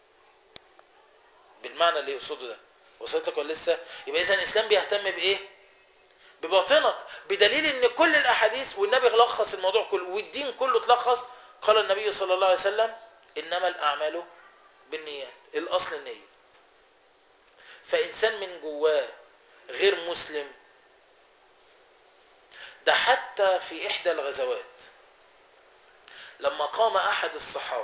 بالمعنى اللي يقصده ده وصلت لك ولا لسه يبقى اذا الاسلام بيهتم بايه بباطنك بدليل ان كل الاحاديث والنبي لخص الموضوع كله والدين كله اتلخص قال النبي صلى الله عليه وسلم انما الاعمال بالنيات الاصل النيه فانسان من جواه غير مسلم ده حتى في احدى الغزوات لما قام احد الصحابه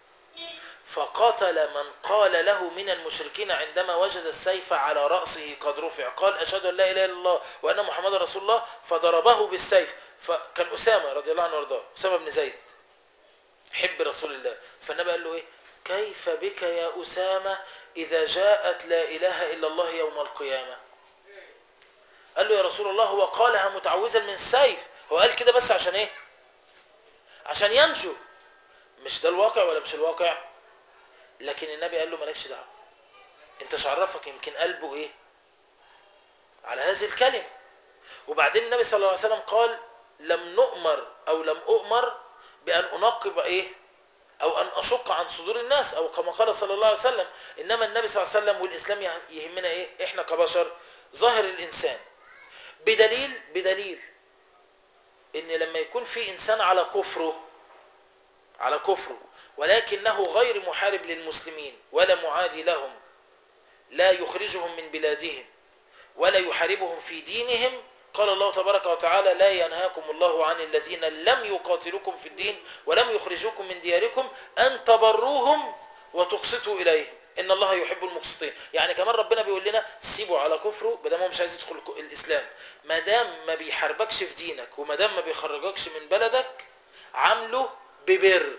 فقتل من قال له من المشركين عندما وجد السيف على رأسه قد رفع قال أشهد أن لا إله إلا الله وأن محمد رسول الله فضربه بالسيف فكان أسامة رضي الله عنه وارضاه أسامة بن زيد حب رسول الله فالنبي قال له إيه كيف بك يا أسامة إذا جاءت لا إله إلا الله يوم القيامة قال له يا رسول الله هو قالها متعوذا من السيف هو قال كده بس عشان إيه عشان ينجو مش ده الواقع ولا مش الواقع لكن النبي قال له مالكش دعوه انت شعرفك يمكن قلبه ايه على هذه الكلمه وبعدين النبي صلى الله عليه وسلم قال لم نؤمر او لم اؤمر بان انقب ايه او ان اشق عن صدور الناس او كما قال صلى الله عليه وسلم انما النبي صلى الله عليه وسلم والاسلام يهمنا ايه احنا كبشر ظاهر الانسان بدليل بدليل ان لما يكون في انسان على كفره على كفره ولكنه غير محارب للمسلمين ولا معادي لهم لا يخرجهم من بلادهم ولا يحاربهم في دينهم قال الله تبارك وتعالى لا ينهاكم الله عن الذين لم يقاتلوكم في الدين ولم يخرجوكم من دياركم أن تبروهم وتقسطوا إليهم إن الله يحب المقسطين يعني كمان ربنا بيقول لنا سيبوا على كفره ما دام هو مش عايز يدخل الإسلام ما دام ما بيحاربكش في دينك وما دام ما بيخرجكش من بلدك عامله ببر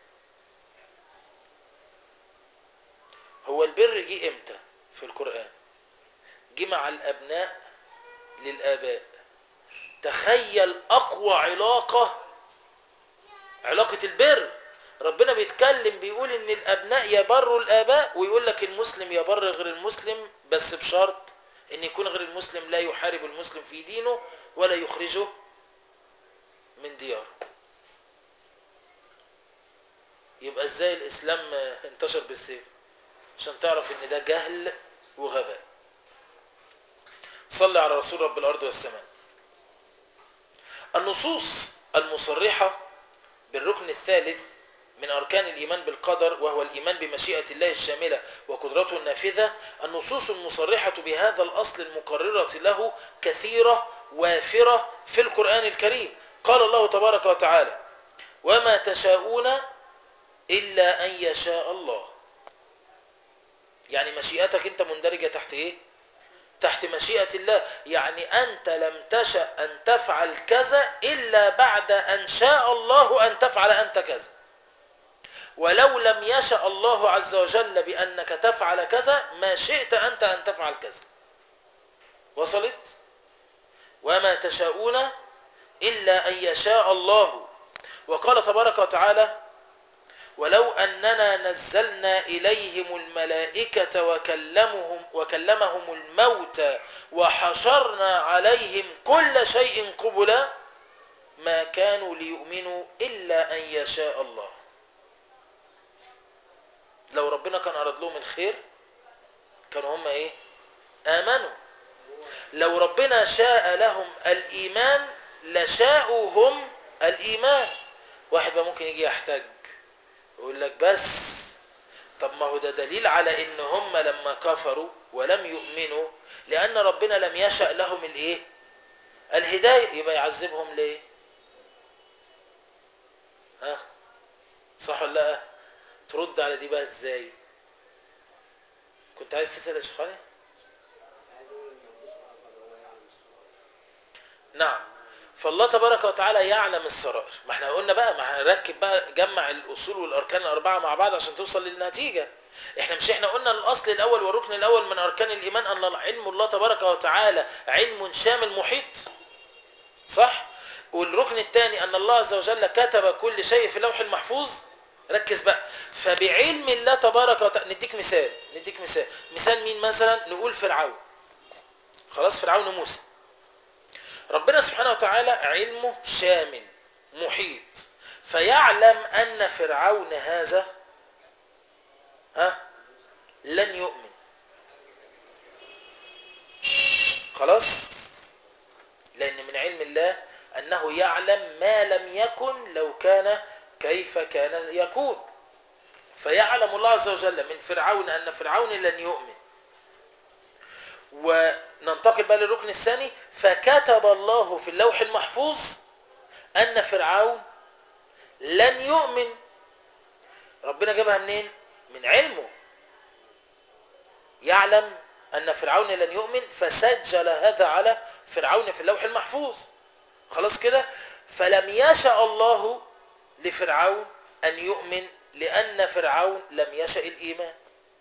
هو البر جه امتى في القرآن جه مع الأبناء للآباء تخيل أقوى علاقة علاقة البر ربنا بيتكلم بيقول ان الابناء يبروا الاباء ويقول لك المسلم يبر غير المسلم بس بشرط ان يكون غير المسلم لا يحارب المسلم في دينه ولا يخرجه من دياره يبقى ازاي الاسلام انتشر بالسيف عشان تعرف ان ده جهل وغباء صلى على رسول رب الارض والسماء النصوص المصرحة بالركن الثالث من أركان الإيمان بالقدر وهو الإيمان بمشيئة الله الشاملة وقدرته النافذة النصوص المصرحة بهذا الأصل المقررة له كثيرة وافرة في القرآن الكريم قال الله تبارك وتعالى وما تشاءون إلا أن يشاء الله يعني مشيئتك أنت مندرجة تحت إيه؟ تحت مشيئة الله يعني أنت لم تشأ أن تفعل كذا إلا بعد أن شاء الله أن تفعل أنت كذا ولو لم يشأ الله عز وجل بأنك تفعل كذا ما شئت أنت أن تفعل كذا وصلت وما تشاءون إلا أن يشاء الله وقال تبارك وتعالى ولو أننا نزلنا إليهم الملائكة وكلمهم, وكلمهم الموت وحشرنا عليهم كل شيء قبلا ما كانوا ليؤمنوا إلا أن يشاء الله لو ربنا كان أراد لهم الخير كانوا هم إيه آمنوا لو ربنا شاء لهم الإيمان لشاءوا هم الإيمان واحد بقى ممكن يجي يحتاج يقول لك بس طب ما هو ده دليل على ان هم لما كفروا ولم يؤمنوا لان ربنا لم يشأ لهم الايه الهداية يبقى يعذبهم ليه ها صح ولا لا ترد على دي بقى ازاي كنت عايز تسأل يا شيخ علي نعم فالله تبارك وتعالى يعلم السرائر ما احنا قلنا بقى ما هنركب بقى جمع الاصول والاركان الاربعه مع بعض عشان توصل للنتيجه احنا مش احنا قلنا الاصل الاول والركن الاول من اركان الايمان ان علم الله تبارك وتعالى علم شامل محيط صح والركن الثاني ان الله عز وجل كتب كل شيء في اللوح المحفوظ ركز بقى فبعلم الله تبارك وتعالى نديك مثال نديك مثال مثال مين مثلا نقول فرعون خلاص فرعون موسى ربنا سبحانه وتعالى علمه شامل محيط فيعلم أن فرعون هذا ها لن يؤمن خلاص لأن من علم الله أنه يعلم ما لم يكن لو كان كيف كان يكون فيعلم الله عز وجل من فرعون أن فرعون لن يؤمن وننتقل بقى للركن الثاني فكتب الله في اللوح المحفوظ أن فرعون لن يؤمن ربنا جابها منين من علمه يعلم أن فرعون لن يؤمن فسجل هذا على فرعون في اللوح المحفوظ خلاص كده فلم يشأ الله لفرعون أن يؤمن لأن فرعون لم يشأ الإيمان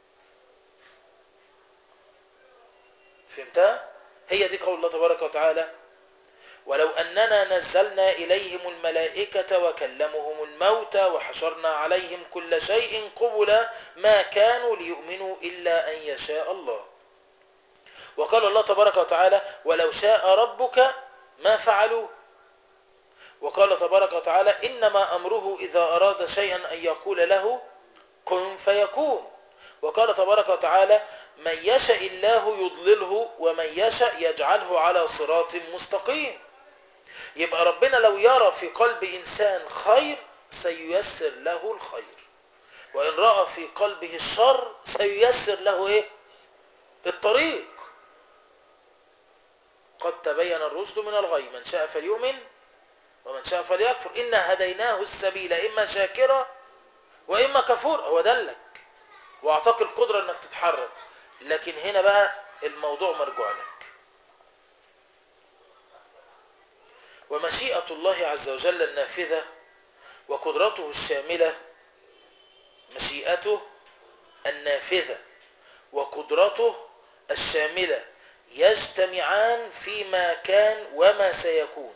فهمتها هي دي قول الله تبارك وتعالى ولو أننا نزلنا إليهم الملائكة وكلمهم الموتى وحشرنا عليهم كل شيء قبلا ما كانوا ليؤمنوا إلا أن يشاء الله وقال الله تبارك وتعالى ولو شاء ربك ما فعلوه وقال تبارك وتعالى إنما أمره إذا أراد شيئا أن يقول له كن فيكون وقال تبارك وتعالى من يشاء الله يضلله ومن يشاء يجعله على صراط مستقيم يبقى ربنا لو يرى في قلب إنسان خير سييسر له الخير وإن رأى في قلبه الشر سييسر له إيه؟ الطريق قد تبين الرشد من الغي من شاء فليؤمن ومن شاء فليكفر إنا هديناه السبيل إما شاكرا وإما كفور هو دلك واعطاك القدرة انك تتحرك لكن هنا بقى الموضوع مرجوع لك ومشيئة الله عز وجل النافذة وقدرته الشاملة مشيئته النافذة وقدرته الشاملة يجتمعان فيما كان وما سيكون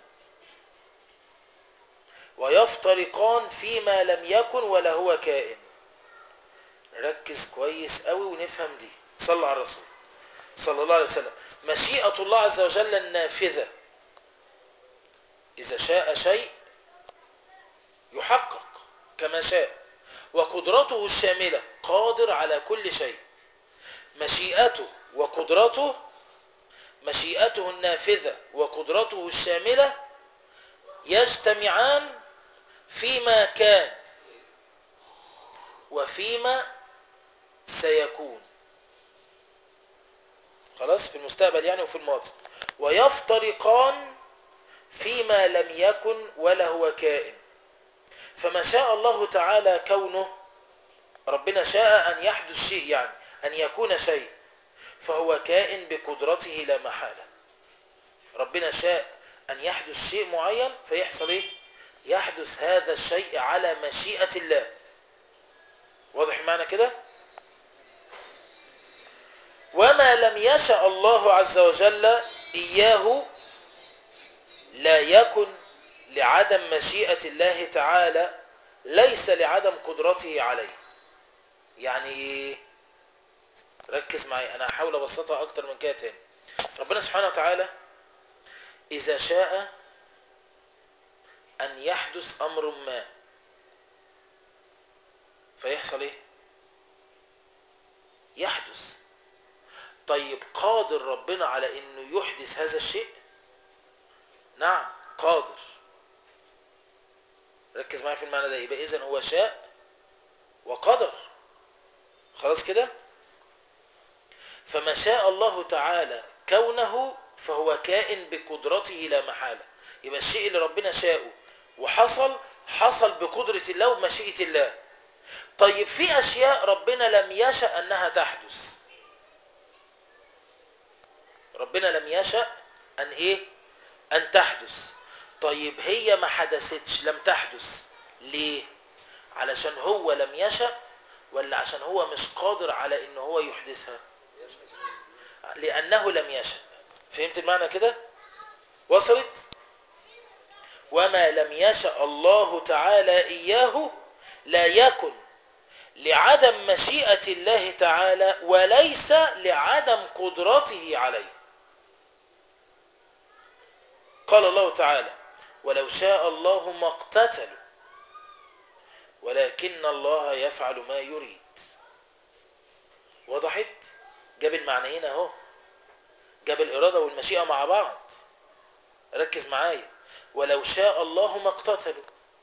ويفترقان فيما لم يكن ولا هو كائن ركز كويس قوي ونفهم دي صلى على الرسول صلى الله عليه وسلم مشيئة الله عز وجل النافذة إذا شاء شيء يحقق كما شاء وقدرته الشاملة قادر على كل شيء مشيئته وقدرته مشيئته النافذة وقدرته الشاملة يجتمعان فيما كان وفيما سيكون خلاص في المستقبل يعني وفي الماضي ويفترقان فيما لم يكن ولا هو كائن فما شاء الله تعالى كونه ربنا شاء أن يحدث شيء يعني أن يكون شيء فهو كائن بقدرته لا محالة ربنا شاء أن يحدث شيء معين فيحصل إيه يحدث هذا الشيء على مشيئة الله واضح معنى كده وما لم يشأ الله عز وجل إياه لا يكن لعدم مشيئة الله تعالى ليس لعدم قدرته عليه يعني ايه ركز معي انا هحاول ابسطها اكتر من كده تاني ربنا سبحانه وتعالى اذا شاء ان يحدث امر ما فيحصل ايه يحدث طيب قادر ربنا على انه يحدث هذا الشيء نعم قادر ركز معايا في المعنى ده يبقى اذا هو شاء وقدر خلاص كده فما شاء الله تعالى كونه فهو كائن بقدرته لا محالة يبقى الشيء اللي ربنا شاءه وحصل حصل بقدرة الله ومشيئة الله طيب في أشياء ربنا لم يشأ أنها تحدث ربنا لم يشأ أن إيه أن تحدث طيب هي ما حدثتش لم تحدث ليه علشان هو لم يشأ ولا عشان هو مش قادر على ان هو يحدثها لانه لم يشأ فهمت المعنى كده وصلت وما لم يشأ الله تعالى اياه لا يكن لعدم مشيئة الله تعالى وليس لعدم قدرته عليه قال الله تعالى ولو شاء الله ما اقتتلوا ولكن الله يفعل ما يريد وضحت جاب المعنيين اهو جاب الإرادة والمشيئة مع بعض ركز معايا ولو شاء الله ما اقتتلوا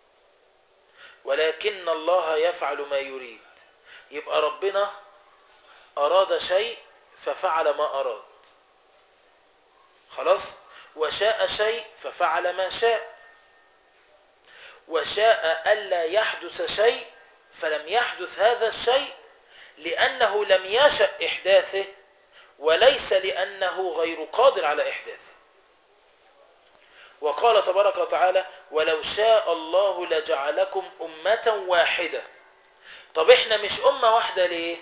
ولكن الله يفعل ما يريد يبقى ربنا أراد شيء ففعل ما أراد خلاص وشاء شيء ففعل ما شاء وشاء ألا يحدث شيء فلم يحدث هذا الشيء لأنه لم يشأ إحداثه وليس لأنه غير قادر على إحداثه وقال تبارك وتعالى ولو شاء الله لجعلكم أمة واحدة طب احنا مش أمة واحدة ليه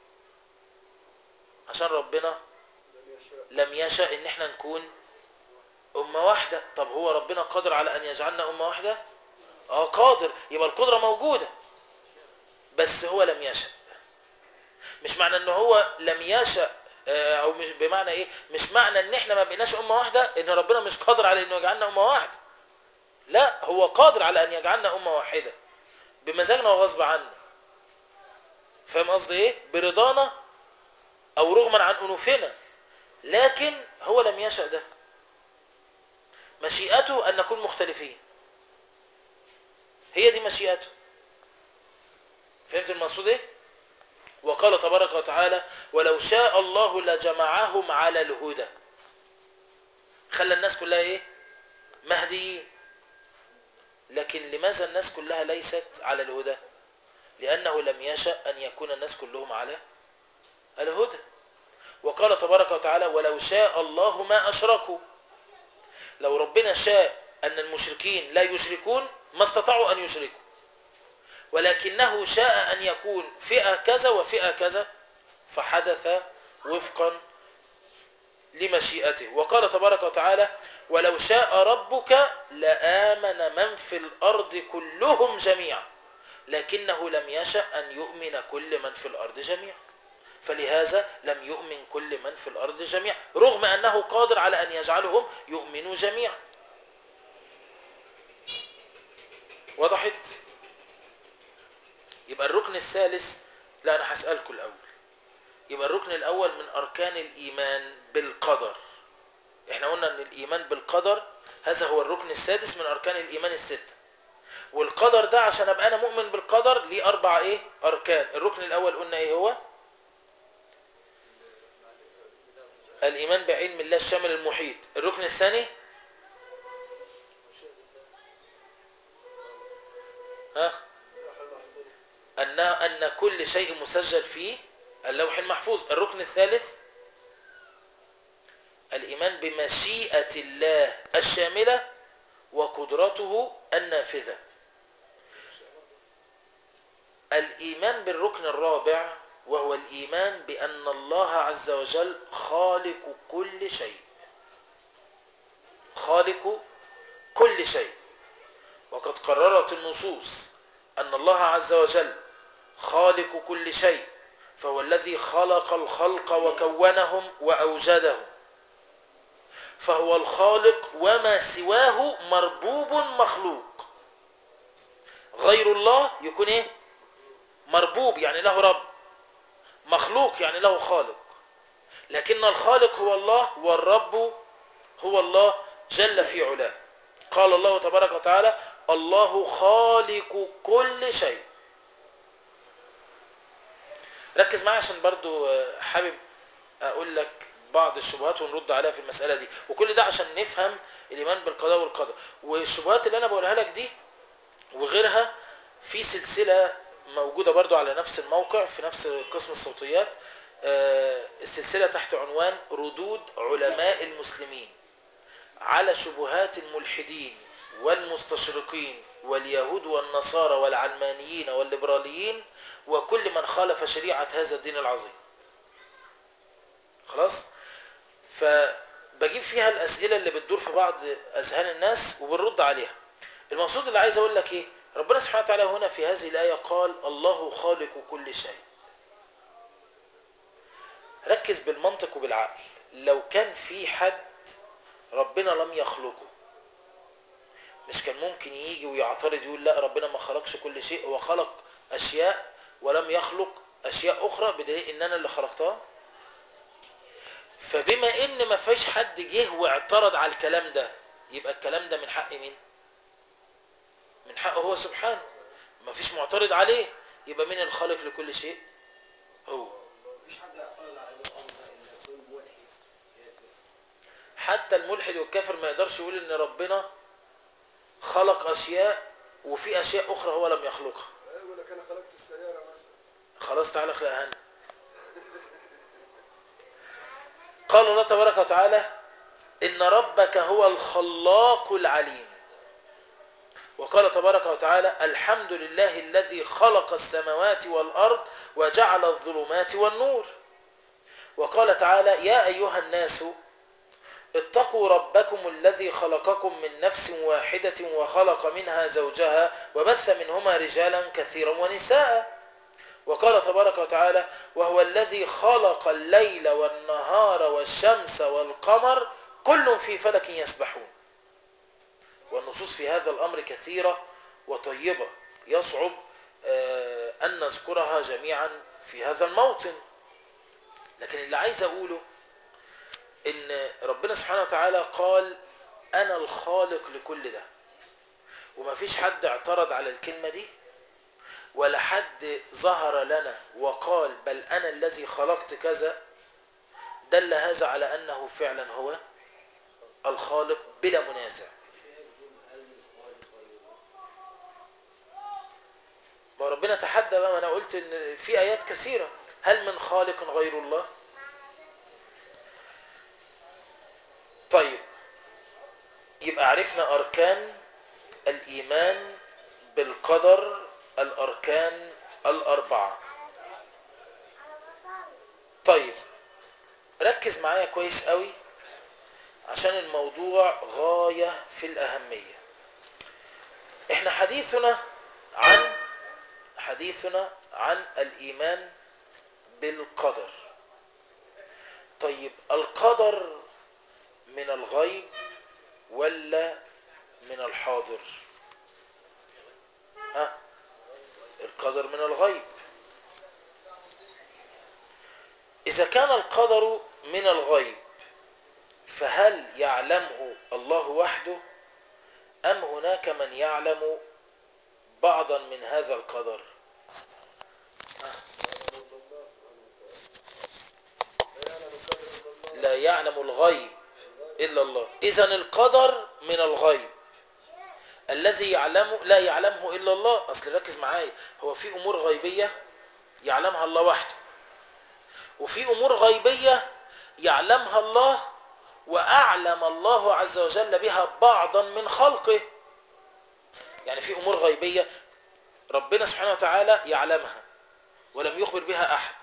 عشان ربنا لم يشاء ان احنا نكون أمة واحدة طب هو ربنا قادر على أن يجعلنا أمة واحدة اه قادر يبقى القدرة موجودة بس هو لم يشأ مش معنى ان هو لم يشأ او مش بمعنى ايه مش معنى ان احنا ما بقيناش امه واحده ان ربنا مش قادر على انه يجعلنا امه واحده لا هو قادر على ان يجعلنا امه واحده بمزاجنا وغصب عنا فاهم قصدي ايه برضانا او رغما عن انوفنا لكن هو لم يشأ ده مشيئته ان نكون مختلفين هي دي مشيئته فهمت المقصود ايه وقال تبارك وتعالى ولو شاء الله لجمعهم على الهدى خلى الناس كلها ايه مهديين لكن لماذا الناس كلها ليست على الهدى لأنه لم يشأ أن يكون الناس كلهم على الهدى وقال تبارك وتعالى ولو شاء الله ما أشركوا لو ربنا شاء أن المشركين لا يشركون ما استطاعوا أن يشركوا ولكنه شاء أن يكون فئة كذا وفئة كذا فحدث وفقا لمشيئته وقال تبارك وتعالى ولو شاء ربك لآمن من في الأرض كلهم جميعا لكنه لم يشأ أن يؤمن كل من في الأرض جميعا فلهذا لم يؤمن كل من في الأرض جميعا رغم أنه قادر على أن يجعلهم يؤمنوا جميعا وضحت يبقى الركن الثالث لا أنا هسألكم الأول يبقى الركن الأول من أركان الإيمان بالقدر احنا قلنا أن الإيمان بالقدر هذا هو الركن السادس من أركان الإيمان الستة والقدر ده عشان أبقى أنا مؤمن بالقدر ليه أربع إيه أركان الركن الأول قلنا إيه هو الإيمان بعلم الله الشامل المحيط الركن الثاني ها أن أن كل شيء مسجل في اللوح المحفوظ الركن الثالث الإيمان بمشيئة الله الشاملة وقدرته النافذة الإيمان بالركن الرابع وهو الإيمان بأن الله عز وجل خالق كل شيء خالق كل شيء وقد قررت النصوص أن الله عز وجل خالق كل شيء فهو الذي خلق الخلق وكونهم وأوجدهم فهو الخالق وما سواه مربوب مخلوق غير الله يكون ايه مربوب يعني له رب مخلوق يعني له خالق لكن الخالق هو الله والرب هو الله جل في علاه قال الله تبارك وتعالى الله خالق كل شيء ركز معايا عشان برضو حابب اقول لك بعض الشبهات ونرد عليها في المسألة دي وكل ده عشان نفهم الإيمان بالقضاء والقدر والشبهات اللي أنا بقولها لك دي وغيرها في سلسلة موجودة برضو على نفس الموقع في نفس قسم الصوتيات السلسلة تحت عنوان ردود علماء المسلمين على شبهات الملحدين والمستشرقين واليهود والنصارى والعلمانيين والليبراليين وكل من خالف شريعة هذا الدين العظيم خلاص فبجيب فيها الأسئلة اللي بتدور في بعض أذهان الناس وبنرد عليها المقصود اللي عايز أقول لك إيه ربنا سبحانه وتعالى هنا في هذه الآية قال الله خالق كل شيء ركز بالمنطق وبالعقل لو كان في حد ربنا لم يخلقه مش كان ممكن يجي ويعترض يقول لا ربنا ما خلقش كل شيء هو خلق أشياء ولم يخلق أشياء أخرى بدليل إن أنا اللي خلقتها فبما إن ما فيش حد جه واعترض على الكلام ده يبقى الكلام ده من حق مين من حقه هو سبحانه ما فيش معترض عليه يبقى مين الخالق لكل شيء هو مفيش حد يعترض على الامر ده ان يكون ملحد حتى الملحد والكافر ما يقدرش يقول ان ربنا خلق اشياء وفي اشياء اخرى هو لم يخلقها يقول لك انا خلقت السياره مثلا خلاص تعالى اخلقها هنا قال الله تبارك وتعالى إن ربك هو الخلاق العليم وقال تبارك وتعالى الحمد لله الذي خلق السماوات والأرض وجعل الظلمات والنور وقال تعالى يا أيها الناس اتقوا ربكم الذي خلقكم من نفس واحدة وخلق منها زوجها وبث منهما رجالا كثيرا ونساء وقال تبارك وتعالى وهو الذي خلق الليل والنهار والشمس والقمر كل في فلك يسبحون والنصوص في هذا الأمر كثيرة وطيبة يصعب أن نذكرها جميعا في هذا الموطن لكن اللي عايز أقوله إن ربنا سبحانه وتعالى قال أنا الخالق لكل ده وما فيش حد اعترض على الكلمة دي ولا حد ظهر لنا وقال بل أنا الذي خلقت كذا دل هذا على أنه فعلا هو الخالق بلا منازع ما ربنا تحدى بقى ما أنا قلت إن في آيات كثيرة هل من خالق غير الله طيب يبقى عرفنا أركان الإيمان بالقدر الأركان الأربعة طيب ركز معايا كويس قوي عشان الموضوع غاية في الأهمية احنا حديثنا عن حديثنا عن الإيمان بالقدر طيب القدر من الغيب ولا من الحاضر ها القدر من الغيب إذا كان القدر من الغيب فهل يعلمه الله وحده أم هناك من يعلم بعضا من هذا القدر لا يعلم الغيب إلا الله إذا القدر من الغيب الذي يعلمه لا يعلمه إلا الله أصل ركز معايا هو في أمور غيبية يعلمها الله وحده وفي أمور غيبية يعلمها الله وأعلم الله عز وجل بها بعضا من خلقه يعني في أمور غيبية ربنا سبحانه وتعالى يعلمها ولم يخبر بها أحد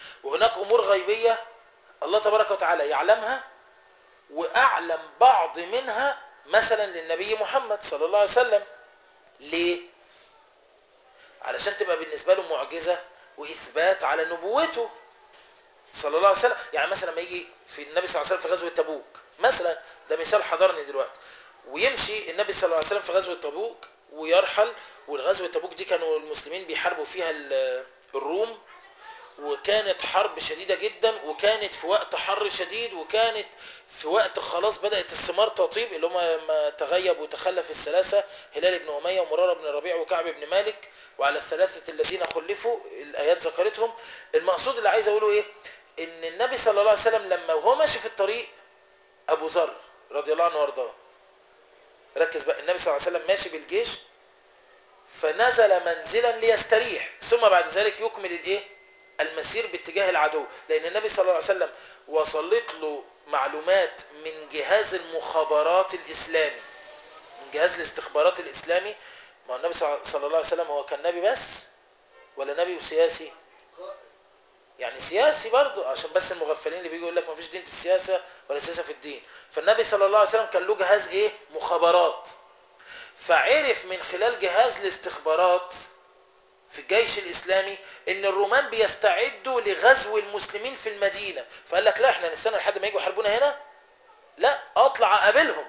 وهناك امور غيبيه الله تبارك وتعالى يعلمها واعلم بعض منها مثلا للنبي محمد صلى الله عليه وسلم ليه علشان تبقى بالنسبه له معجزه واثبات على نبوته صلى الله عليه وسلم يعني مثلا لما يجي في النبي صلى الله عليه وسلم في غزوه تبوك مثلا ده مثال حضرني دلوقتي ويمشي النبي صلى الله عليه وسلم في غزوه تبوك ويرحل والغزوه تبوك دي كانوا المسلمين بيحاربوا فيها ال- الروم وكانت حرب شديدة جدا وكانت في وقت حر شديد وكانت في وقت خلاص بدأت الثمار تطيب اللي هم ما تغيب وتخلف الثلاثة هلال بن أمية ومرارة بن الربيع وكعب بن مالك وعلى الثلاثة الذين خلفوا الآيات ذكرتهم المقصود اللي عايز أقوله إيه إن النبي صلى الله عليه وسلم لما وهو ماشي في الطريق أبو ذر رضي الله عنه وارضاه ركز بقى النبي صلى الله عليه وسلم ماشي بالجيش فنزل منزلا ليستريح ثم بعد ذلك يكمل الايه المسير باتجاه العدو لان النبي صلى الله عليه وسلم وصلت له معلومات من جهاز المخابرات الاسلامي من جهاز الاستخبارات الاسلامي ما هو النبي صلى الله عليه وسلم هو كان نبي بس ولا نبي وسياسي يعني سياسي برضه عشان بس المغفلين اللي بيجوا يقول لك ما فيش دين في السياسه ولا سياسه في الدين فالنبي صلى الله عليه وسلم كان له جهاز ايه مخابرات فعرف من خلال جهاز الاستخبارات في الجيش الاسلامي ان الرومان بيستعدوا لغزو المسلمين في المدينه فقال لك لا احنا نستنى لحد ما يجوا يحاربونا هنا لا اطلع اقابلهم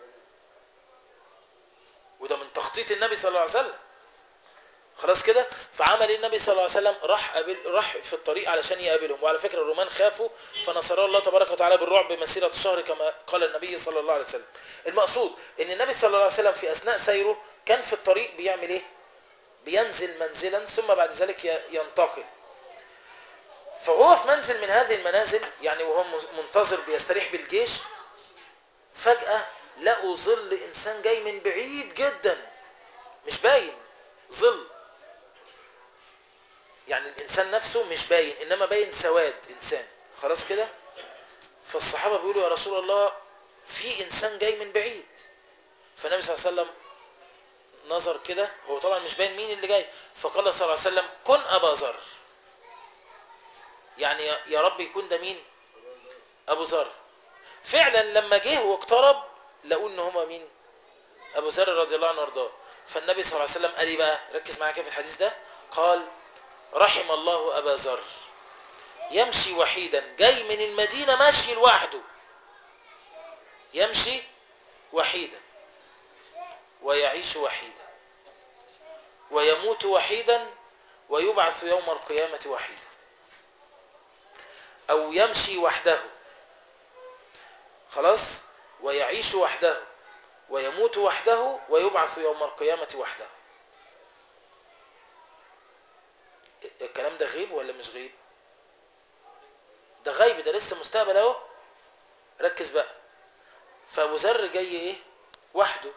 وده من تخطيط النبي صلى الله عليه وسلم خلاص كده فعمل إيه النبي صلى الله عليه وسلم راح قابل راح في الطريق علشان يقابلهم وعلى فكره الرومان خافوا فنصره الله تبارك وتعالى بالرعب مسيره الشهر كما قال النبي صلى الله عليه وسلم المقصود ان النبي صلى الله عليه وسلم في اثناء سيره كان في الطريق بيعمل ايه بينزل منزلا ثم بعد ذلك ي- ينتقل فهو في منزل من هذه المنازل يعني وهو منتظر بيستريح بالجيش فجأة لقوا ظل إنسان جاي من بعيد جدا مش باين ظل يعني الإنسان نفسه مش باين إنما باين سواد إنسان خلاص كده فالصحابة بيقولوا يا رسول الله في إنسان جاي من بعيد فالنبي صلى الله عليه وسلم نظر كده هو طبعا مش باين مين اللي جاي فقال صلى الله عليه وسلم كن أبا ذر يعني يا- يا رب يكون ده مين أبو ذر فعلا لما جه واقترب لقوا ان هما مين ابو ذر رضي الله عنه وارضاه فالنبي صلى الله عليه وسلم قال ايه بقى ركز معايا كده في الحديث ده قال رحم الله ابا ذر يمشي وحيدا جاي من المدينه ماشي لوحده يمشي وحيدا ويعيش وحيدا ويموت وحيدا ويبعث يوم القيامه وحيدا او يمشي وحده خلاص ويعيش وحده ويموت وحده ويبعث يوم القيامة وحده الكلام ده غيب ولا مش غيب ده غيب ده لسه مستقبل اهو ركز بقى فابو ذر جاي ايه وحده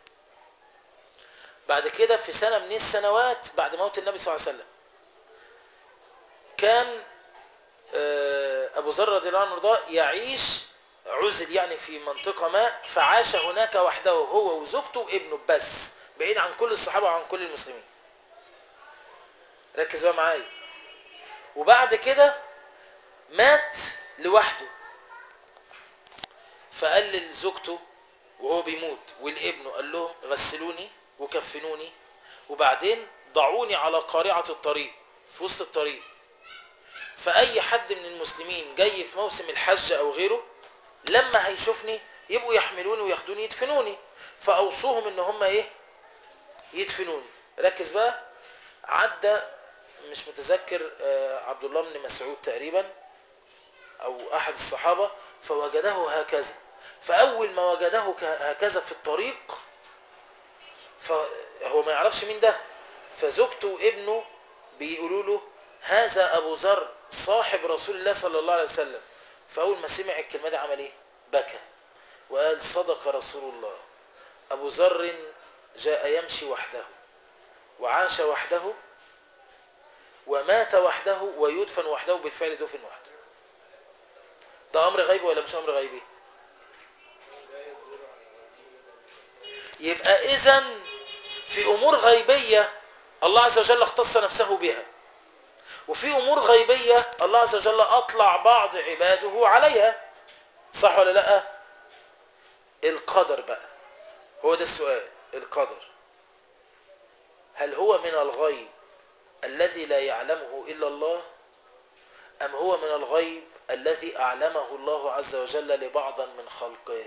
بعد كده في سنة من السنوات بعد موت النبي صلى الله عليه وسلم كان آه، ابو ذر رضي الله عنه وارضاه يعيش عزل يعني في منطقة ما فعاش هناك وحده هو وزوجته وابنه بس بعيد عن كل الصحابة وعن كل المسلمين ركز بقى معايا وبعد كده مات لوحده فقال لزوجته وهو بيموت والابن قال لهم غسلوني وكفنوني وبعدين ضعوني على قارعة الطريق في وسط الطريق فأي حد من المسلمين جاي في موسم الحج أو غيره لما هيشوفني يبقوا يحملوني وياخدوني يدفنوني فأوصوهم ان هم ايه يدفنوني ركز بقى عدى مش متذكر آه، عبد الله بن مسعود تقريبا او احد الصحابة فوجده هكذا فاول ما وجده ك- هكذا في الطريق فهو ما يعرفش مين ده فزوجته وابنه بيقولوا له هذا ابو ذر صاحب رسول الله صلى الله عليه وسلم فاول ما سمع الكلمه دي عمل ايه بكى وقال صدق رسول الله ابو ذر جاء يمشي وحده وعاش وحده ومات وحده ويدفن وحده بالفعل دفن وحده ده امر غيبي ولا مش امر غيبي يبقى اذا في امور غيبيه الله عز وجل اختص نفسه بها وفي امور غيبيه الله عز وجل اطلع بعض عباده عليها صح ولا لا القدر بقى هو ده السؤال القدر هل هو من الغيب الذي لا يعلمه الا الله ام هو من الغيب الذي اعلمه الله عز وجل لبعض من خلقه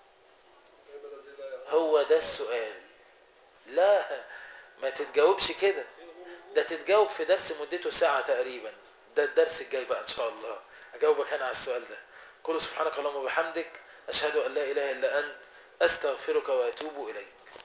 هو ده السؤال لا ما تتجاوبش كده ده تتجاوب في درس مدته ساعة تقريبا ده الدرس الجاي بقى ان شاء الله اجاوبك انا على السؤال ده قل سبحانك اللهم وبحمدك اشهد ان لا اله الا انت استغفرك واتوب اليك